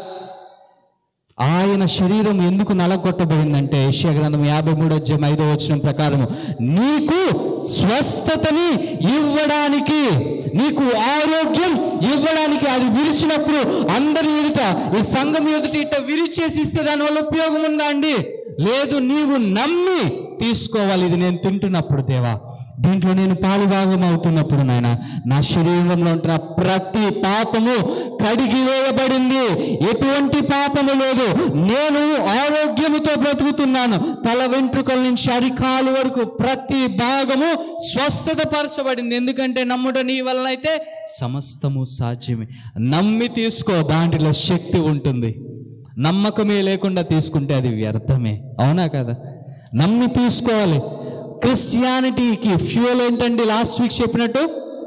ఆయన శరీరం ఎందుకు నలగొట్టబడిందంటే ఏషియా గ్రంథం యాభై మూడు అధ్యాయం ఐదో వచ్చిన ప్రకారము నీకు స్వస్థతని ఇవ్వడానికి నీకు ఆరోగ్యం ఇవ్వడానికి అది విరిచినప్పుడు అందరి ఎదుట ఈ సంఘం ఎదుట ఇట్ట విరిచేసి ఇస్తే దానివల్ల ఉపయోగం ఉందా అండి లేదు నీవు నమ్మి తీసుకోవాలి ఇది నేను తింటున్నప్పుడు దేవా దీంట్లో నేను పాలుభాగం అవుతున్నప్పుడు నాయన నా శరీరంలో ఉంటున్న ప్రతి పాపము కడిగి వేయబడింది ఎటువంటి పాపము లేదు నేను ఆరోగ్యముతో బ్రతుకుతున్నాను తల వెంట్రుకల నుంచి అరికాలు వరకు ప్రతి భాగము స్వస్థత పరచబడింది ఎందుకంటే నమ్ముట నీ వలన అయితే సమస్తము సాధ్యమే నమ్మి తీసుకో దాంట్లో శక్తి ఉంటుంది నమ్మకమే లేకుండా తీసుకుంటే అది వ్యర్థమే అవునా కదా నమ్మి తీసుకోవాలి క్రిస్టియానిటీకి ఫ్యూయల్ ఏంటండి లాస్ట్ వీక్ చెప్పినట్టు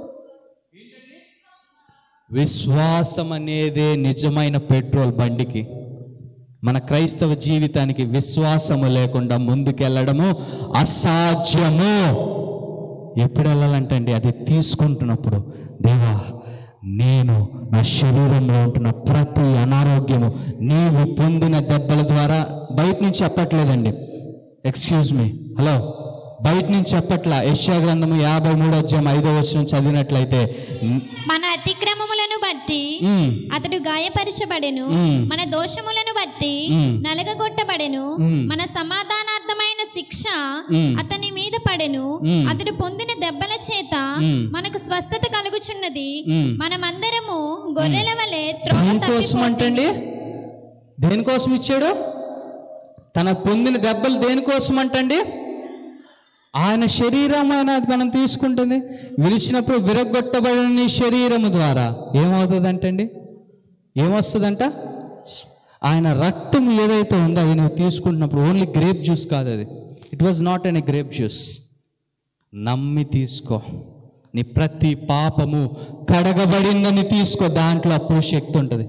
విశ్వాసం అనేదే నిజమైన పెట్రోల్ బండికి మన క్రైస్తవ జీవితానికి విశ్వాసము లేకుండా ముందుకెళ్ళడము అసాధ్యము ఎప్పుడు వెళ్ళాలంటండి అది తీసుకుంటున్నప్పుడు దేవా నేను నా శరీరంలో ఉంటున్న ప్రతి అనారోగ్యము నీవు పొందిన దెబ్బల ద్వారా బయట నుంచి చెప్పట్లేదండి ఎక్స్క్యూజ్ మీ హలో బయట నుంచి చెప్పట్లా యెషయా గ్రంథము యాభై మూడు అధ్యాయం ఐదో వచ్చిన చదివినట్లయితే మన అతిక్రమములను బట్టి మ్మ్. అతడు గాయపరచబడెను మ్మ్. మన దోషములను బట్టి మ్మ్. నలగగొట్టబడెను మ్మ్. మన సమాధానార్థమైన శిక్ష మ్మ్. అతని మీద పడెను మ్మ్. అతడు పొందిన దెబ్బల చేత మ్మ్. మనకు స్వస్థత కలుగుచున్నది మ్మ్. మనమందరము గొర్రెల వలె త్రోవ దేనికోసం అంటండి దేనికోసం ఇచ్చాడు తన పొందిన దెబ్బలు దేనికోసం అంటండి ఆయన శరీరం ఆయన అది మనం తీసుకుంటుంది విరిచినప్పుడు విరగొట్టబడిన నీ శరీరము ద్వారా ఏమవుతుంది అంటండి ఏమొస్తుందంట ఆయన రక్తం ఏదైతే ఉందో అది నువ్వు తీసుకుంటున్నప్పుడు ఓన్లీ గ్రేప్ జ్యూస్ కాదు అది it was not an a grape juice నమ్మి తీసుకో నీ ప్రతి పాపము కడగబడిందని తీసుకో దాంట్లో అప్పుడు శక్తి ఉంటుంది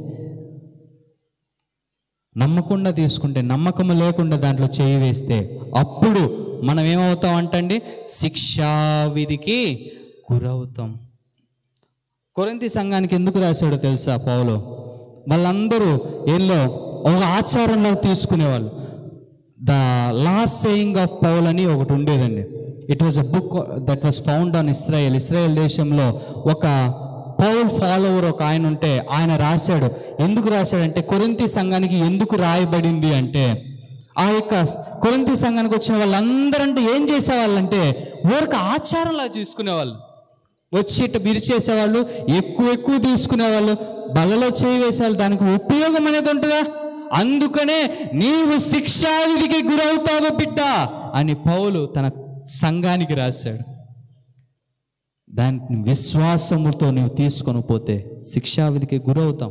నమ్మకుండా తీసుకుంటే నమ్మకం లేకుండా దాంట్లో చేయి వేస్తే అప్పుడు మనం ఏమవుతాం అంటండి శిక్షావిధికి గురవుతాం కొరింతి సంఘానికి ఎందుకు రాశాడో తెలుసా పౌలు వాళ్ళందరూ ఏళ్ళో ఒక ఆచారంలో తీసుకునేవాళ్ళు the last saying of Paul అని ఒకటి ఉండేదండి it was a book that was found on Israel Israel దేశంలో ఒక పౌల్ ఫాలోవర్ ఒక ఆయన ఉంటే ఆయన రాశాడు ఎందుకు రాశాడంటే కొరింతి సంఘానికి ఎందుకు రాయబడింది అంటే ఆ యొక్క కొరింతి సంఘానికి వచ్చిన వాళ్ళందరంటే ఏం చేసేవాళ్ళంటే ఊరికి ఆచారంలా చూసుకునేవాళ్ళు వచ్చి ఇట్ట విరిచేసేవాళ్ళు ఎక్కువ ఎక్కువ తీసుకునేవాళ్ళు బలలో చేయి వేసేవాళ్ళు దానికి ఉపయోగం అనేది ఉంటుందా అందుకనే నీవు శిక్షావిధికి గురవుతావు బిడ్డ అని పౌలు తన సంఘానికి రాశాడు దాన్ని విశ్వాసముతో నీవు తీసుకొని పోతే శిక్షావిధికి గురవుతాం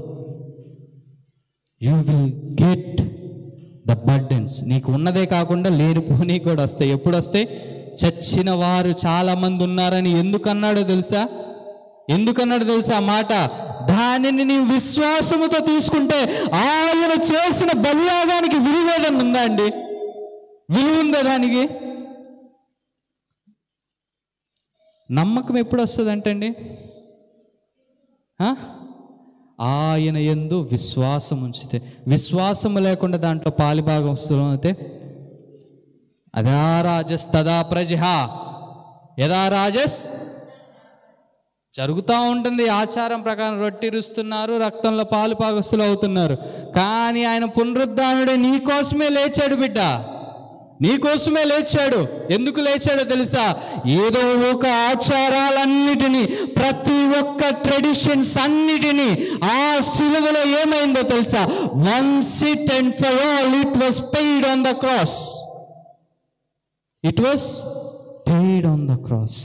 you will get the burdens నీకు ఉన్నదే కాకుండా లేనిపోని కూడా వస్తాయి ఎప్పుడు వస్తాయి చచ్చిన వారు చాలా మంది ఉన్నారని ఎందుకన్నాడో తెలుసా ఎందుకన్నాడు తెలుసా ఆ మాట దానిని నీ విశ్వాసముతో తీసుకుంటే ఆయన చేసిన బలియాగానికి విలువేదన ఉందా అండి విలువ ఉందా దానికి నమ్మకం ఎప్పుడు వస్తుంది అంటండి ఆయన ఎందు విశ్వాసం ఉంచితే విశ్వాసము లేకుండా దాంట్లో పాలిభాగం వస్తున్న అయితే అదా రాజస్ తదా ప్రజ యదా రాజస్ జరుగుతూ ఉంటుంది ఆచారం ప్రకారం రొట్టి రుస్తున్నారు రక్తంలో పాలు పాగస్తులు అవుతున్నారు కానీ ఆయన పునరుద్ధానుడే నీ కోసమే లేచాడు బిడ్డ నీ కోసమే లేచాడు ఎందుకు లేచాడో తెలుసా ఏదో ఒక ఆచారాలన్నిటినీ ప్రతి ఒక్క ట్రెడిషన్స్ అన్నిటినీ ఆ సిలువలో ఏమైందో తెలుసా once it and for all it was paid on the cross it was paid on the cross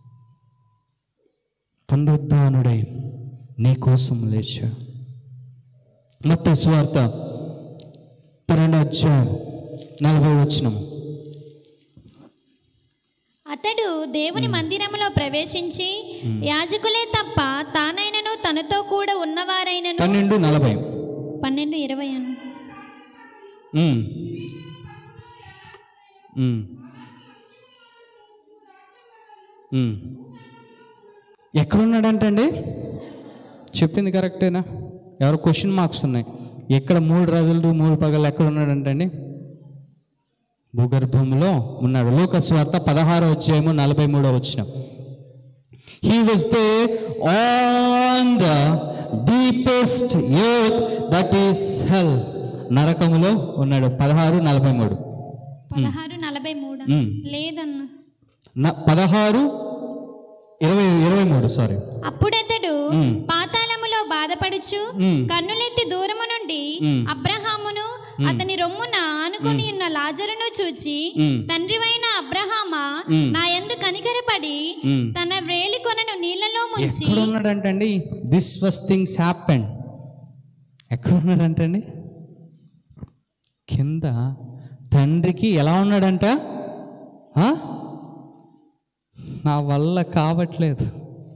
పునరుద్ధానుడై నీ కోసం లేచాడు మొత్తం స్వార్థ పన్నెండు అధ్యాయం నలభై వచ్చినము అతడు దేవుని మందిరములో ప్రవేశించి యాజకులే తప్ప తానైనను తనతో కూడా ఉన్నవారైనను పన్నెండు నలభై పన్నెండు ఇరవై అను ఉమ్. ఉమ్. ఉమ్. ఎక్కడున్నాడంటండి చెప్పింది కరెక్టేనా ఎవరు క్వశ్చన్ మార్క్స్ ఉన్నాయి ఎక్కడ మూడు రోజులు మూడు పగలు ఎక్కడ ఉన్నాడంటండి భూగర్భంలో ఉన్నాడు లోకస్వార్త పదహారో అధ్యాయము నలభై మూడో వచ్చిన he was there on the deepest earth that is hell నరకములో ఉన్నాడు పదహారు నలభై మూడు పదహారు నలభై మూడు మ్మ్. లేదన్న న- పదహారు ఇరవై ఇరవై మూడు సారీ అప్పుడతడు మ్మ్. పాతాళములో బాధపడుచు మ్మ్. కన్నులెత్తి దూరము నుండి మ్మ్. అబ్రహామును అతని రొమ్మున ఆనుకొని ఉన్న లాజరును చూచి మ్మ్. తండ్రివైన అబ్రహామా మ్మ్. నా యందు కనికరపడి మ్మ్. తన వ్రేలి కొనను నీళ్లలో ముంచి ఎక్కడ ఉన్నాడంటండి దిస్ వస్ థింగ్స్ హ్యాపెన్ ఎక్కడ ఉన్నాడంటండి కింద తండ్రికి ఎలా ఉన్నాడంట ఆ? నా వల్ల కావట్లేదు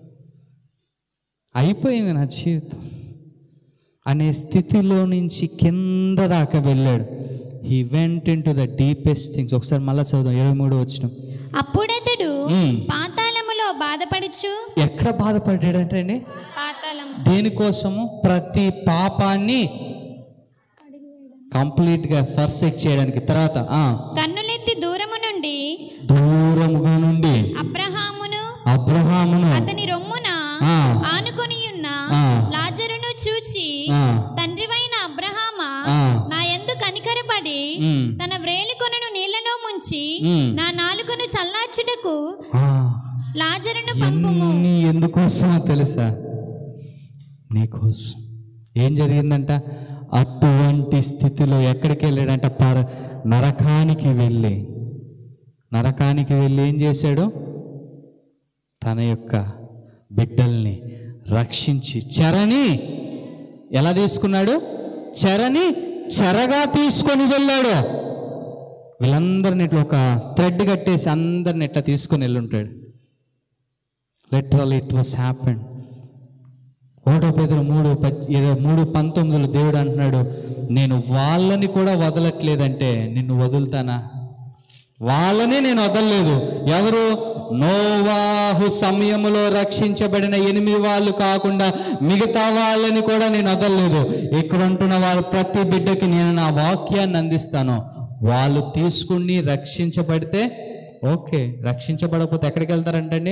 అయిపోయింది నా జీవితం అనే స్థితిలో నుంచి కింద దాకా వెళ్ళాడు he went into the deepest things ఒకసారి మళ్ళీ చదువుదాం ఇరవై మూడు వచ్చిన అప్పుడతడు మ్మ్. పాతాళములో బాధపడుచు ఎక్కడ బాధపడ్డాడంటే పాతాళం దేనికోసము ప్రతి పాపాన్ని కంప్లీట్గా ఫర్సెక్ చేయడానికి తర్వాత ఆ, కన్నులెత్తి దూరము నుండి దూరముగా నుండి అబ్రహామును అబ్రహామును అతని రొమ్మున ఆ. ఆనుకొని ఉన్న ఆ. లాజరును చూచి ఆ. తండ్రివైన అబ్రహామా ఆ. నా యందు కనికరపడి ఉమ్. తన వ్రేలికొనను నీళ్లలో ముంచి ఉమ్. నా నాలుకను చల్లార్చుటకు ఆ, లాజరును పంపుము ఎన్ని ఎందుకోసమో తెలుసా నీకోసం ఏం జరిగిందంట అటువంటి స్థితిలో ఎక్కడికి వెళ్ళాడంట పర నరకానికి వెళ్ళి నరకానికి వెళ్ళి ఏం చేశాడు తన యొక్క బిడ్డల్ని రక్షించి చెరని ఎలా తీసుకున్నాడు చెరని చెరగా తీసుకొని వెళ్ళాడు వీళ్ళందరిని ఇట్లా ఒక థ్రెడ్ కట్టేసి అందరిని ఇట్లా తీసుకొని వెళ్ళుంటాడు లిటరల్ ఇట్ వాస్ హ్యాపెన్ ఒకటో పేదలు మూడు పద్- ఏదో మూడు పంతొమ్మిదిలో దేవుడు అంటున్నాడు నేను వాళ్ళని కూడా వదలట్లేదంటే నిన్ను వదులుతానా వాళ్ళని నేను వదలలేదు ఎవరు నోవాహు సమయములో రక్షించబడిన ఎనిమిది వాళ్ళు కాకుండా మిగతా వాళ్ళని కూడా నేను వదలలేదు ఇక్కడ ఉంటున్న వాళ్ళ ప్రతి బిడ్డకి నేను నా వాక్యాన్ని అందిస్తాను వాళ్ళు తీసుకుని రక్షించబడితే ఓకే రక్షించబడకపోతే ఎక్కడికి వెళ్తారంటండి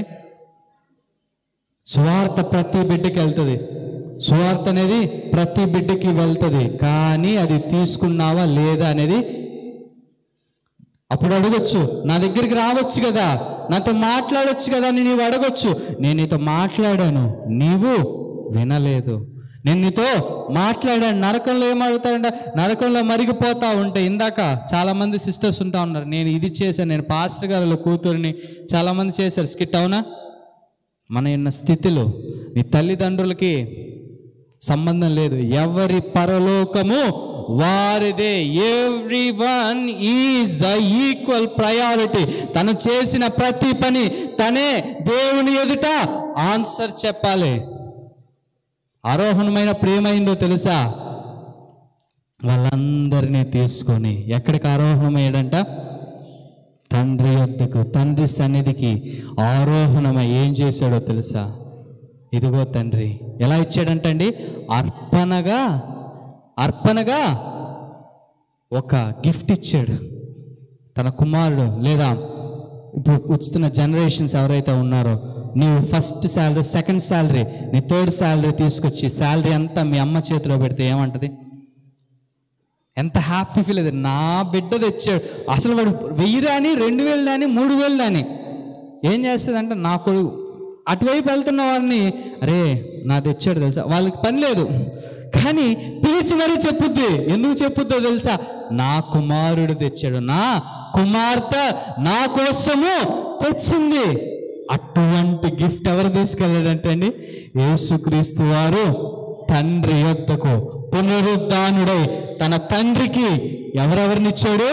సువార్త ప్రతి బిడ్డకి వెళ్తుంది సువార్త అనేది ప్రతి బిడ్డకి వెళ్తుంది కానీ అది తీసుకున్నావా లేదా అనేది అప్పుడు అడగొచ్చు నా దగ్గరికి రావచ్చు కదా నాతో మాట్లాడొచ్చు కదా అని నీవు అడగొచ్చు నేను నీతో మాట్లాడాను నీవు వినలేదు నేను నీతో మాట్లాడాను నరకంలో ఏం అడుగుతాడంట నరకంలో మరిగిపోతా ఉంటే ఇందాక చాలా మంది సిస్టర్స్ ఉంటా ఉన్నారు నేను ఇది చేశాను నేను పాస్టర్ గారిలో కూతురిని చాలా మంది చేశారు స్కిట్ అవునా మన ఉన్న స్థితిలో నీ తల్లిదండ్రులకి సంబంధం లేదు ఎవరి పరలోకము వారిదే every one is the equal priority తను చేసిన ప్రతి పని తనే దేవుని ఎదుట ఆన్సర్ చెప్పాలి ఆరోహణమైన ప్రేమైందో తెలుసా వాళ్ళందరినీ తీసుకొని ఎక్కడికి ఆరోహణమయ్యాడంట తండ్రి యొద్దకు తండ్రి సన్నిధికి ఆరోహణమై ఏం చేశాడో తెలుసా ఇదిగో తండ్రి ఎలా ఇచ్చాడంటండి అర్పణగా అర్పణగా ఒక గిఫ్ట్ ఇచ్చాడు తన కుమారుడు లేదా ఇప్పుడు వస్తున్న జనరేషన్స్ ఎవరైతే ఉన్నారో నీవు ఫస్ట్ శాలరీ సెకండ్ శాలరీ నీ థర్డ్ శాలరీ తీసుకొచ్చి శాలరీ అంతా మీ అమ్మ చేతిలో పెడితే ఏమంటది ఎంత హ్యాపీ ఫీల్ అది నా బిడ్డ తెచ్చాడు అసలు వాడు వెయ్యి రాని రెండు వేలు దాని మూడు వేలు దాని ఏం చేస్తుందంటే నా కొడుకు అటువైపు వెళ్తున్న వారిని అరే నా తెచ్చాడు తెలుసా వాళ్ళకి పని లేదు కానీ పిలిచి మరీ చెప్పుద్ది ఎందుకు చెప్పుద్దో తెలుసా నా కుమారుడు తెచ్చాడు నా కుమార్తె నా కోసము తెచ్చింది అటువంటి గిఫ్ట్ ఎవరు తీసుకెళ్ళాడంటే అండి యేసుక్రీస్తు వారు తండ్రి యొద్దకు పునరుద్ధానుడై తన తండ్రికి ఎవరెవరినిచ్చాడు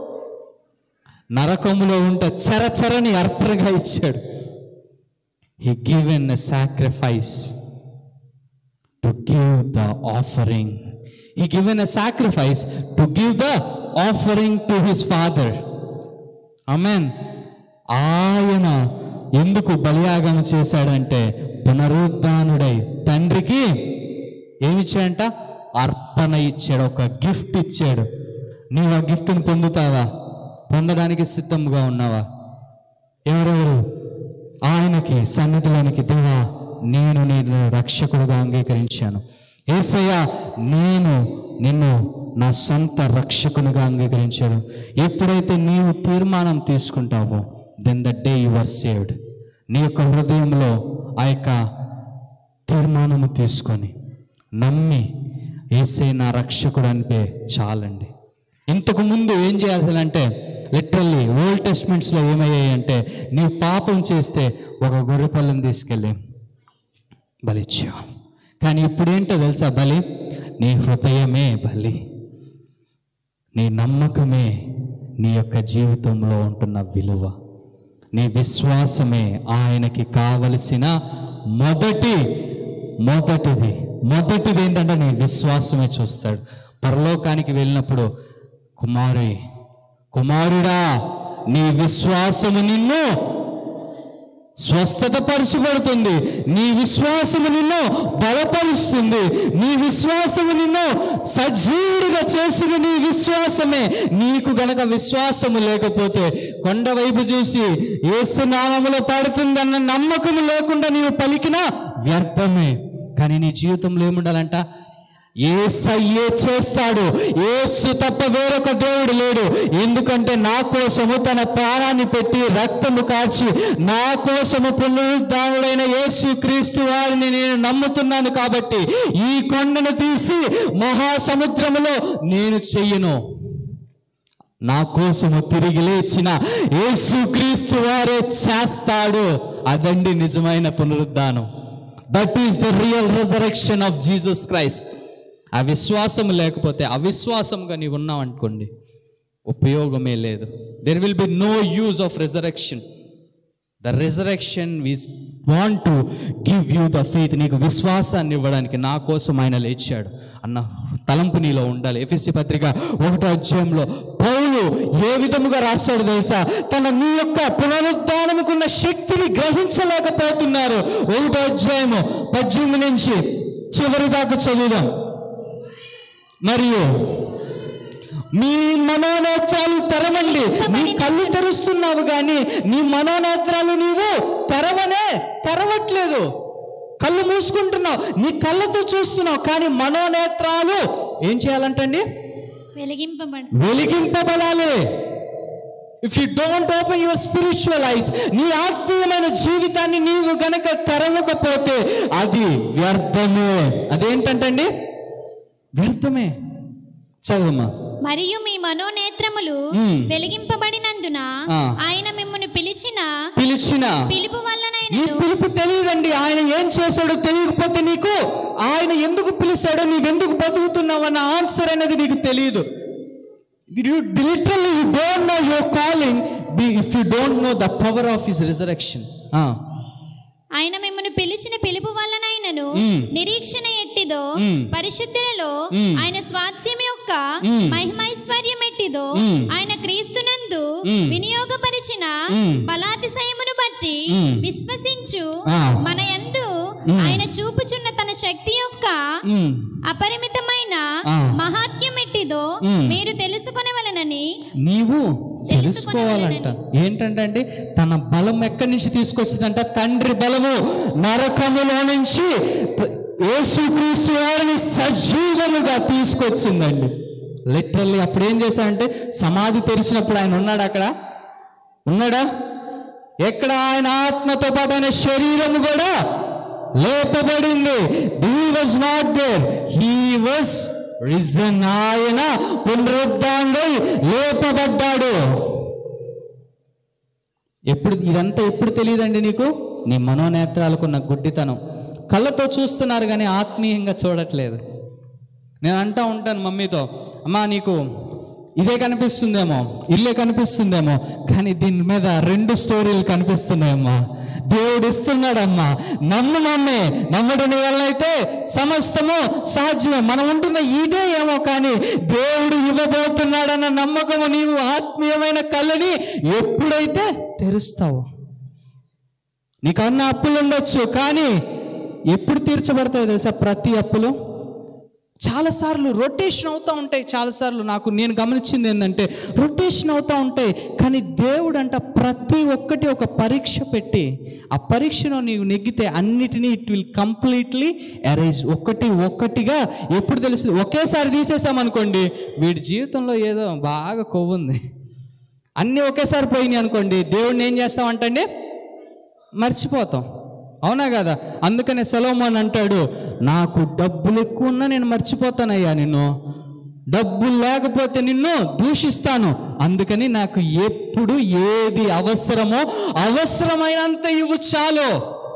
నరకములో ఉంటే చరచరని అర్పణగా ఇచ్చాడు he given a sacrifice to give the offering he given a sacrifice to give the offering to his father amen ఆయన ఎందుకు బలియాగం చేశాడంటే పునరుద్ధానుడై తండ్రికి ఏమిచ్చాడంట అర్పణ ఇచ్చాడు ఒక గిఫ్ట్ ఇచ్చాడు నీవు ఆ గిఫ్ట్ని పొందుతావా పొందడానికి సిద్ధంగా ఉన్నావా ఎవరెవరు ఆయనకి సన్నిధిలోనికి దేవా నేను నేను రక్షకుడుగా అంగీకరించాను ఏసయ్య నేను నిన్ను నా సొంత రక్షకునిగా అంగీకరించాను ఎప్పుడైతే నీవు తీర్మానం తీసుకుంటావో then the day you are saved నీ యొక్క హృదయంలో ఆ యొక్క తీర్మానము తీసుకొని నమ్మి ఏసే నా రక్షకుడు అనిపే చాలండి ఇంతకు ముందు ఏం చేయాలంటే లిటరల్లీ ఓల్డ్ టెస్ట్మెంట్స్లో ఏమయ్యాయి అంటే నీ పాపం చేస్తే ఒక గొర్రెపల్లని తీసుకెళ్ళి బలిచ్చావు కానీ ఇప్పుడు ఏంటో తెలుసా బలి నీ హృదయమే బలి నీ నమ్మకమే నీ యొక్క జీవితంలో ఉంటున్న విలువ నీ విశ్వాసమే ఆయనకి కావలసిన మొదటి మొదటిది మొదటిది ఏంటంటే నీ విశ్వాసమే చూస్తాడు పరలోకానికి వెళ్ళినప్పుడు కుమారి కుమారుడా నీ విశ్వాసము నిన్ను స్వస్థత పరచబడుతుంది నీ విశ్వాసము నిన్ను బలపరుస్తుంది నీ విశ్వాసము నిన్ను సజీవుడిగా చేసిన నీ విశ్వాసమే నీకు గనక విశ్వాసము లేకపోతే కొండ వైపు చూసి ఏసు నామములో పడుతుందన్న నమ్మకము లేకుండా నీవు పలికినా వ్యర్థమే కానీ నీ జీవితంలో ఏముండాలంట ఏసయ్యే చేస్తాడు ఏసు తప్ప వేరొక దేవుడు లేడు ఎందుకంటే నా కోసము తన ప్రాణాన్ని పెట్టి రక్తము కార్చి నా కోసము పునరుద్ధానుడైన యేసు క్రీస్తు వారిని నేను నమ్ముతున్నాను కాబట్టి ఈ కొండను తీసి మహాసముద్రములో నేను చెయ్యను నా కోసము తిరిగి లేచిన యేసుక్రీస్తు వారే చేస్తాడు అదండి నిజమైన పునరుద్ధానం that is the real resurrection of Jesus Christ ఆ విశ్వాసం లేకపోతే అవిశ్వాసంగా నీవు ఉన్నావు అనుకోండి ఉపయోగమే లేదు there will be no use of resurrection the resurrection we want to give you the faith నీకు విశ్వాసాన్ని ఇవ్వడానికి నా కోసం ఆయన లేచాడు అన్న తలంపు నీలో ఉండాలి ఎఫ్ఎస్సి పత్రిక ఒకటో అధ్యాయంలో పౌలు ఏ విధముగా రాశాడు తెలుసా తన నీ యొక్క పునరుద్ధానముకున్న శక్తిని గ్రహించలేకపోతున్నారు ఒకటో అధ్యాయము పద్దెనిమిది నుంచి చివరి దాకా చదువుదాం మరియు మీ మనోనేత్రాలు తెరవండి నీ కళ్ళు తెరుస్తున్నావు కానీ నీ మనోనేత్రాలు నీవు తెరవనే తెరవట్లేదు కళ్ళు మూసుకుంటున్నావు నీ కళ్ళతో చూస్తున్నావు కానీ మనోనేత్రాలు ఏం చేయాలంటండి వెలిగింపబడి వెలిగింపబడాలి if you don't open your spiritual eyes నీ ఆత్మీయమైన జీవితాన్ని నీవు గనక తెరవకపోతే అది వ్యర్థమే అదేంటంటండి వ్యర్థమే చదువమ్మా మరియు మీ మనోనేత్రములు మ్మ్. వెలిగింపబడినందున ఆ. ఆయన మిమ్మల్ని పిలిచిన పిలిచిన పిలుపు ఈ వల్లనైనను పిలుపు తెలియదండి ఆయన ఏం చేశాడో తెలియకపోతే నీకు ఆయన ఎందుకు పిలిచాడో నీవెందుకు బతుకుతున్నావు అన్న ఆన్సర్ అనేది నీకు తెలియదు you literally you don't know your calling if you don't know the power of his resurrection ఆయన మిమ్మల్ని పిలిచిన పిలుపు వల్లనైనను మ్మ్. నిరీక్షణ ఎట్టిదో మ్మ్. పరిశుద్ధులలో మ్మ్. ఆయన స్వాస్యం యొక్క మ్మ్. మహిమైశ్వర్యం ఎట్టిదో మ్మ్. ఆయన క్రీస్తునందు మ్మ్. వినియోగపరిచిన మ్మ్. బలాతిశయమును బట్టి మ్మ్. విశ్వసించు ఆ. మన యందు మ్మ్. ఆయన చూపుచున్న తన శక్తి యొక్క అపరిమితమైన ఆ. మహాత్యం ఎట్టిదో మ్మ్. మీరు తెలుసుకొనవలనని నీవు తెలుసుకోవాలంట తెలుసుకొనవలెనని. ఏంటంటే అండి తన బలం ఎక్కడి నుంచి తీసుకొచ్చిందంట తండ్రి బలము నరకములో నుంచి యేసుక్రీస్తు వారిని సజీవముగా తీసుకొచ్చిందండి లిటరల్లీ అప్పుడు ఏం చేశాడంటే సమాధి తెరిచినప్పుడు ఆయన ఉన్నాడు అక్కడ ఉన్నాడా ఎక్కడ ఆయన ఆత్మతో పాటు ఆయన శరీరము కూడా లేపబడింది he was not there he was risen ఆయన పునరుద్ధాండై లేపబడ్డాడు ఎప్పుడు ఇదంతా ఎప్పుడు తెలియదండి నీకు నీ మనోనేత్రాలకున్న గుడ్డితనం కళ్ళతో చూస్తున్నారు కానీ ఆత్మీయంగా చూడట్లేదు నేను అంటా ఉంటాను మమ్మీతో అమ్మా నీకు ఇదే కనిపిస్తుందేమో ఇల్లే కనిపిస్తుందేమో కానీ దీని మీద రెండు స్టోరీలు కనిపిస్తున్నాయమ్మా దేవుడు ఇస్తున్నాడమ్మా నమ్ము మమ్మే నమ్మడం వల్ల అయితే సమస్తము సాధ్యమే మనం ఉంటున్న ఇదే ఏమో కానీ దేవుడు ఇవ్వబోతున్నాడన్న నమ్మకము నీవు ఆత్మీయమైన కళ్ళని ఎప్పుడైతే తెరుస్తావో నీకన్నా అప్పులు ఉండొచ్చు కానీ ఎప్పుడు తీర్చబడతాయి తెలుసా ప్రతి అప్పులు చాలాసార్లు రొటేషన్ అవుతూ ఉంటాయి చాలాసార్లు నాకు నేను గమనించింది ఏంటంటే రొటేషన్ అవుతూ ఉంటాయి కానీ దేవుడు అంట ప్రతి ఒక్కటి ఒక పరీక్ష పెట్టి ఆ పరీక్షలో నీవు నెగ్గితే అన్నిటినీ ఇట్ విల్ కంప్లీట్లీ అరేంజ్ ఒక్కటి ఒక్కటిగా ఎప్పుడు తెలుస్తుంది ఒకేసారి తీసేసామనుకోండి వీడి జీవితంలో ఏదో బాగా కొవ్వుంది అన్నీ ఒకేసారి పోయినాయి అనుకోండి దేవుడిని ఏం చేస్తామంటండి మర్చిపోతాం అవునా కదా అందుకనే సెలవుమాన్ అంటాడు నాకు డబ్బులు ఎక్కువ ఉన్నా నేను మర్చిపోతానయ్యా నిన్ను డబ్బులు లేకపోతే నిన్ను దూషిస్తాను అందుకని నాకు ఎప్పుడు ఏది అవసరమో అవసరమైనంత ఇవ్వు చాలు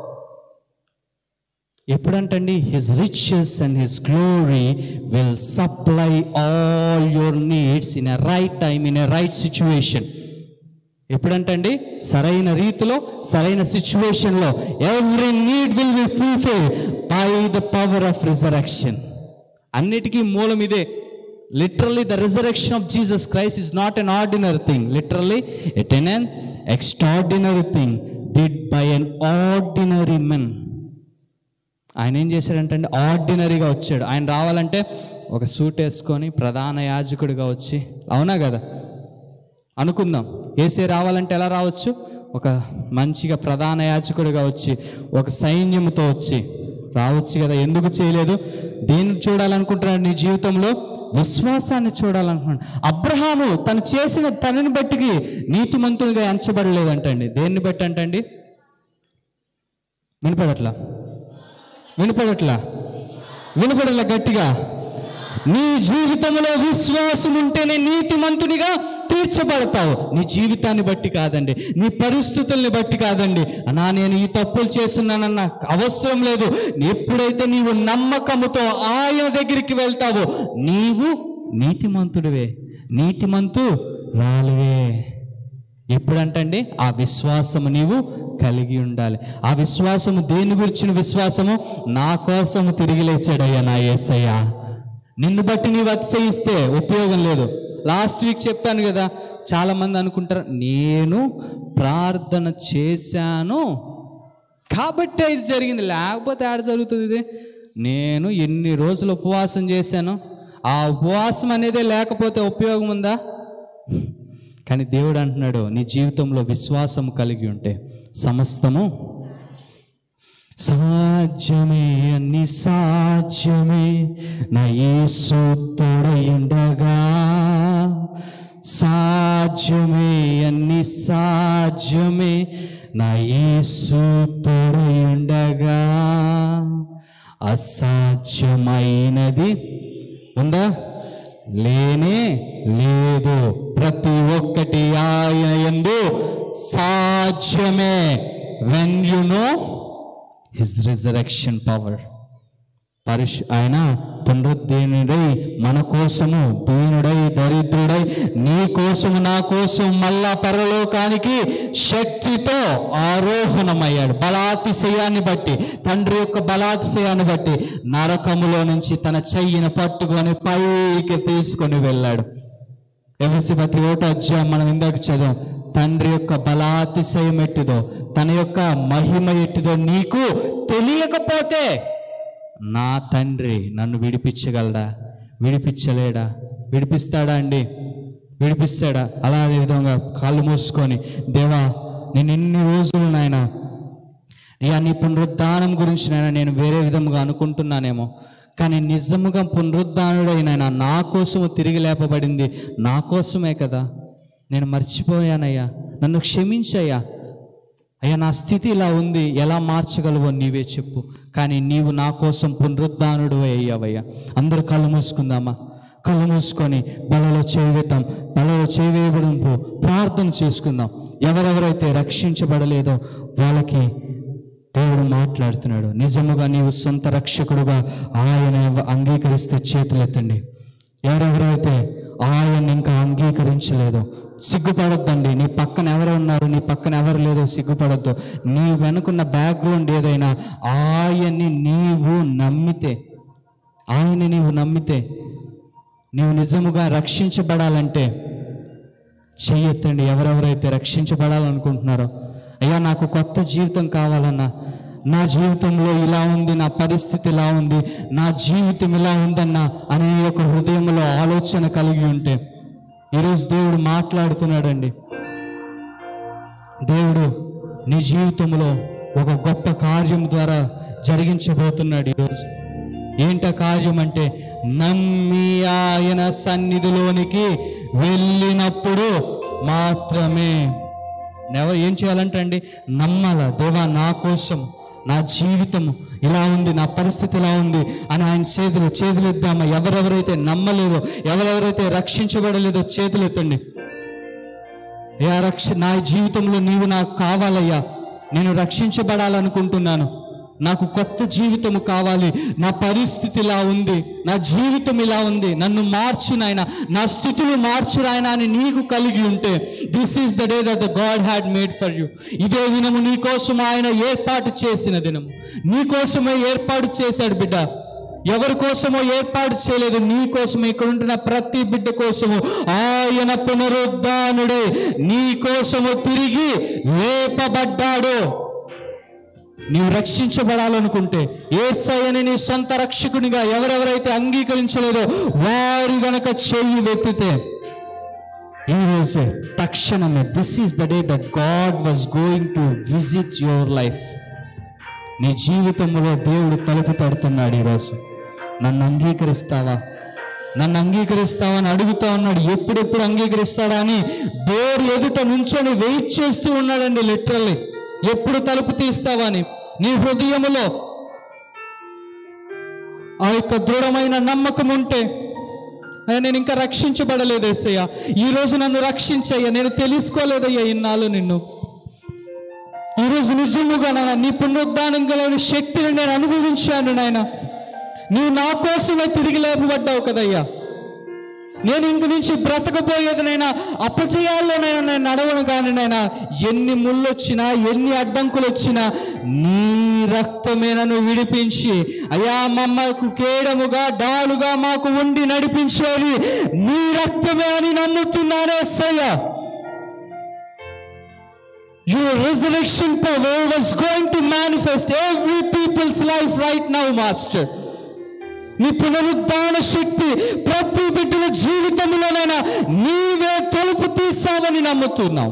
ఎప్పుడంటండి his riches and his glory will supply all your needs in a right time in a right situation ఎప్పుడంటండి సరైన రీతిలో సరైన సిచ్యువేషన్లో every need will be fulfil by the power of resurrection అన్నిటికీ మూలం ఇదే literally the resurrection of Jesus Christ is not an ordinary thing literally it an an extraordinary thing did by an ordinary men ఆయన ఏం చేశాడంటే అండి ఆర్డినరీగా వచ్చాడు ఆయన రావాలంటే ఒక సూట్ వేసుకొని ప్రధాన యాజకుడిగా వచ్చి అవునా కదా అనుకుందాం ఏసే రావాలంటే ఎలా రావచ్చు ఒక మంచిగా ప్రధాన యాజకుడిగా వచ్చి ఒక సైన్యంతో వచ్చి రావచ్చు కదా ఎందుకు చేయలేదు దేన్ని చూడాలనుకుంటున్నాడు నీ జీవితంలో విశ్వాసాన్ని చూడాలనుకున్నాడు అబ్రహాము తను చేసిన తనని బట్టికి నీతిమంతునిగా ఎంచబడలేదంటండి దేన్ని బట్టి అంటండి వినపడట్లా వినపడట్లా వినపడట్లా గట్టిగా నీ జీవితంలో విశ్వాసం ఉంటేనే నీతిమంతునిగా తీర్చబడతావు నీ జీవితాన్ని బట్టి కాదండి నీ పరిస్థితుల్ని బట్టి కాదండి అన్నా నేను ఈ తప్పులు చేస్తున్నానన్న అవసరం లేదు ఎప్పుడైతే నీవు నమ్మకముతో ఆయన దగ్గరికి వెళ్తావో నీవు నీతిమంతుడివే నీతిమంతు రాలివే ఎప్పుడంటండి ఆ విశ్వాసము నీవు కలిగి ఉండాలి ఆ విశ్వాసము దేని గురించిన విశ్వాసము నా కోసము తిరిగి లేచాడయ్యా నా యేసయ్యా నిన్ను బట్టి నీవు అతిశయిస్తే ఉపయోగం లేదు లాస్ట్ వీక్ చెప్పాను కదా చాలా మంది అనుకుంటారు నేను ప్రార్థన చేశాను కాబట్టి ఇది జరిగింది లేకపోతే ఆడ జరుగుతుంది ఇది నేను ఎన్ని రోజులు ఉపవాసం చేశాను ఆ ఉపవాసం అనేదే లేకపోతే ఉపయోగం ఉందా కానీ దేవుడు అంటున్నాడు నీ జీవితంలో విశ్వాసం కలిగి ఉంటే సమస్తము సాధ్యమే అన్ని సాధ్యమే నా యేసు తోడయుండగా సాధ్యమే అన్ని సాధ్యమే నా యేసు తోడయుండగా అసాధ్యమైనది ఉందా లేనే లేదు ప్రతి ఒక్కటి ఆయన ఎందు సాధ్యమే when you know his resurrection power పరిశు ఆయన పునరుద్ధీనుడై మన కోసము దీనుడై దరిద్రుడై నీ కోసము నా కోసం మళ్ళా పరలోకానికి శక్తితో ఆరోహణమయ్యాడు బలాతిశయాన్ని బట్టి తండ్రి యొక్క బలాతిశయాన్ని బట్టి నరకములో నుంచి తన చెయ్యిని పట్టుకొని పైకి తీసుకొని వెళ్ళాడు ఎఫ్ఎస్సి ప్రతి ఒకటో అధ్యాయం మనం ఇందాక చదివాం తండ్రి యొక్క బలాతిశయం ఎట్టిదో తన యొక్క మహిమ ఎట్టిదో నీకు తెలియకపోతే నా తండ్రి నన్ను విడిపించగలడా విడిపించలేడా విడిపిస్తాడా అండి విడిపిస్తాడా అలా అదే విధంగా కాళ్ళు మూసుకొని దేవా నేను ఎన్ని రోజులు నాయనా అయ్యా నీ పునరుద్ధానం గురించి నాయన నేను వేరే విధముగా అనుకుంటున్నానేమో కానీ నిజముగా పునరుద్ధానుడైన నా కోసము తిరిగి లేపబడింది నా కోసమే కదా నేను మర్చిపోయానయ్యా నన్ను క్షమించయ్యా అయ్యా నా స్థితి ఇలా ఉంది ఎలా మార్చగలవో నీవే చెప్పు కానీ నీవు నా కోసం పునరుద్ధానుడు అయ్యావయ్యా అందరూ కళ్ళు మూసుకుందామా కళ్ళు మూసుకొని బలలో చేయవేద్దాం బలలో చేయవేయబడింపు ప్రార్థన చేసుకుందాం ఎవరెవరైతే రక్షించబడలేదో వాళ్ళకి దేవుడు మాట్లాడుతున్నాడు నిజముగా నీవు సొంత రక్షకుడుగా ఆయన అంగీకరిస్తే చేతులెత్తండి ఎవరెవరైతే ఆయన ఇంకా అంగీకరించలేదో సిగ్గుపడొద్దండి నీ పక్కన ఎవరు ఉన్నారు నీ పక్కన ఎవరు లేదో సిగ్గుపడొద్దు నీ వెనుకున్న బ్యాక్గ్రౌండ్ ఏదైనా ఆయన్ని నీవు నమ్మితే ఆయన్ని నీవు నమ్మితే నీవు నిజముగా రక్షించబడాలంటే చెయ్యెత్తండి ఎవరెవరైతే రక్షించబడాలనుకుంటున్నారో అయ్యా నాకు కొత్త జీవితం కావాలన్నా నా జీవితంలో ఇలా ఉంది నా పరిస్థితి ఇలా ఉంది నా జీవితం ఇలా ఉందన్నా అనే ఒక హృదయంలో ఆలోచన కలిగి ఉంటే ఈరోజు దేవుడు మాట్లాడుతున్నాడండి దేవుడు నీ జీవితంలో ఒక గొప్ప కార్యం ద్వారా జరిగించబోతున్నాడు ఈరోజు ఏంట కార్యం అంటే నమ్మి ఆయన సన్నిధిలోనికి వెళ్ళినప్పుడు మాత్రమే నెవ ఏం చేయాలంటే అండి నమ్మాల దేవా నా కోసం నా జీవితం ఇలా ఉంది నా పరిస్థితి ఇలా ఉంది అని ఆయన చేతులు చేతులు ఎద్దామా ఎవరెవరైతే నమ్మలేదో ఎవరెవరైతే రక్షించబడలేదో చేతులు ఎత్తండి అయ్యా రక్ష నా జీవితంలో నీవు నాకు కావాలయ్యా నేను రక్షించబడాలనుకుంటున్నాను నాకు కొత్త జీవితం కావాలి నా పరిస్థితి ఇలా ఉంది నా జీవితం ఇలా ఉంది నన్ను మార్చు నాయన నా స్థితులు మార్చు నాయన అని నీకు కలిగి ఉంటే this is the day that the God had made for you ఇదే దినము నీ కోసం ఆయన ఏర్పాటు చేసిన దినము నీ కోసమే ఏర్పాటు చేశాడు బిడ్డ ఎవరి కోసమో ఏర్పాటు చేయలేదు నీ కోసము ఇక్కడ ఉంటున్న ప్రతి బిడ్డ కోసము ఆయన పునరుద్ధానుడే నీ కోసము తిరిగి లేపబడ్డాడు నీవు రక్షించబడాలనుకుంటే ఏసయ్యని నీ సొంత రక్షకునిగా ఎవరెవరైతే అంగీకరించలేదో వారు గనక చెయ్యి వెత్తితే ఈ రోజే తక్షణమే this is the day that God was going to visit your life నీ జీవితంలో దేవుడు తలుపు తడుతున్నాడు ఈరోజు నన్ను అంగీకరిస్తావా నన్ను అంగీకరిస్తావా అని అడుగుతా ఉన్నాడు ఎప్పుడెప్పుడు అంగీకరిస్తాడా అని డోర్ ఎదుట నుంచొని వెయిట్ చేస్తూ ఉన్నాడండి లిటరల్లీ ఎప్పుడు తలుపు తీస్తావా అని నీ హృదయములో ఆ యొక్క దృఢమైన నమ్మకం ఉంటే అయ్యా, నేను ఇంకా రక్షించబడలేదు ఏసయ్య ఈ రోజు నన్ను రక్షించయ్యా నేను తెలుసుకోలేదయ్యా ఇన్నాళ్ళు నిన్ను ఈరోజు నిజముగా నాయన నీ పునరుద్ధానం కలిగిన శక్తిని నేను అనుభవించాను నాయన నీవు నా కోసమే తిరిగి లేపబడ్డావు కదయ్యా నేను ఇంక నుంచి బ్రతకపోయేది నైనా అపజయాల్లోనైనా నేను నడవను కానీ నైనా ఎన్ని ముళ్ళు వచ్చినా ఎన్ని అడ్డంకులు వచ్చినా నీ రక్తమే నన్ను విడిపించి అయ్యా మమ్మకు కేడముగా డాలుగా మాకు ఉండి నడిపించేది నీ రక్తమే అని నమ్ముతున్నానే సయ్యా Your resurrection power was going to manifest every people's life right now, Master. నీ పునరుద్ధాన శక్తి ప్రతి బిడ్డల జీవితంలోనైనా నీవే తలుపు తీసావని నమ్ముతున్నాం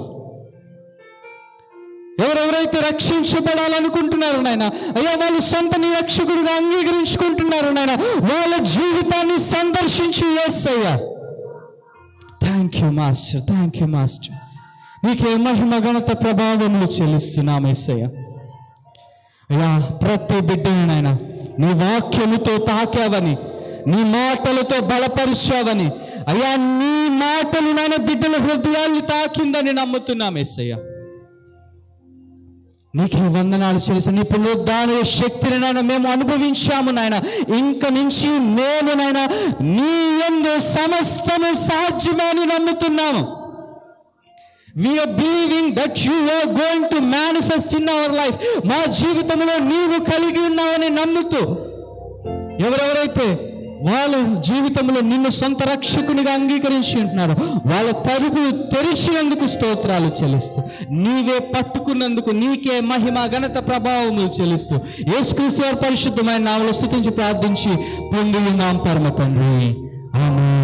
ఎవరెవరైతే రక్షించబడాలనుకుంటున్నారు నాయన అయ్యా వాళ్ళు సొంత నిరక్షకుడిగా అంగీకరించుకుంటున్నారు నాయన వాళ్ళ జీవితాన్ని సందర్శించి వేసయ్యా thank you master thank you master నీకే మహిమ ఘనత ప్రభావములు చెల్లిస్తున్నాం ఏసయ్య అయ్యా ప్రతి బిడ్డని నాయన నీ వాక్యముతో తాకావని నీ మాటలతో బలపరిచావని అయ్యా నీ మాటలు నాయన బిడ్డల హృదయాల్ని తాకిందని నమ్ముతున్నాం ఏసయ్య నీకు ఈ వందనాలు చేసి నీ పునరుద్ధాన శక్తిని నాయన మేము అనుభవించాము నాయన ఇంక నుంచి మేము నాయన నీ ఎందు సమస్తము సాధ్యమని నమ్ముతున్నాము we are believing that you are going to manifest in our life మా జీవితంలో నీవు కలిగి ఉన్నావని నమ్ముతూ ఎవరెవరైతే వాళ్ళ జీవితంలో నిన్ను సొంత రక్షకునిగా అంగీకరించి ఉంటున్నారో వాళ్ళ తలుపులు తెరిచినందుకు స్తోత్రాలు చెల్లిస్తూ నీవే పట్టుకున్నందుకు నీకే మహిమ ఘనత ప్రభావములు చెల్లిస్తూ యేసుక్రీస్తు వారి పరిశుద్ధమైన నామలో స్తుతించి ప్రార్థించి పొంది ఉన్నాం పరమ తండ్రి ఆమె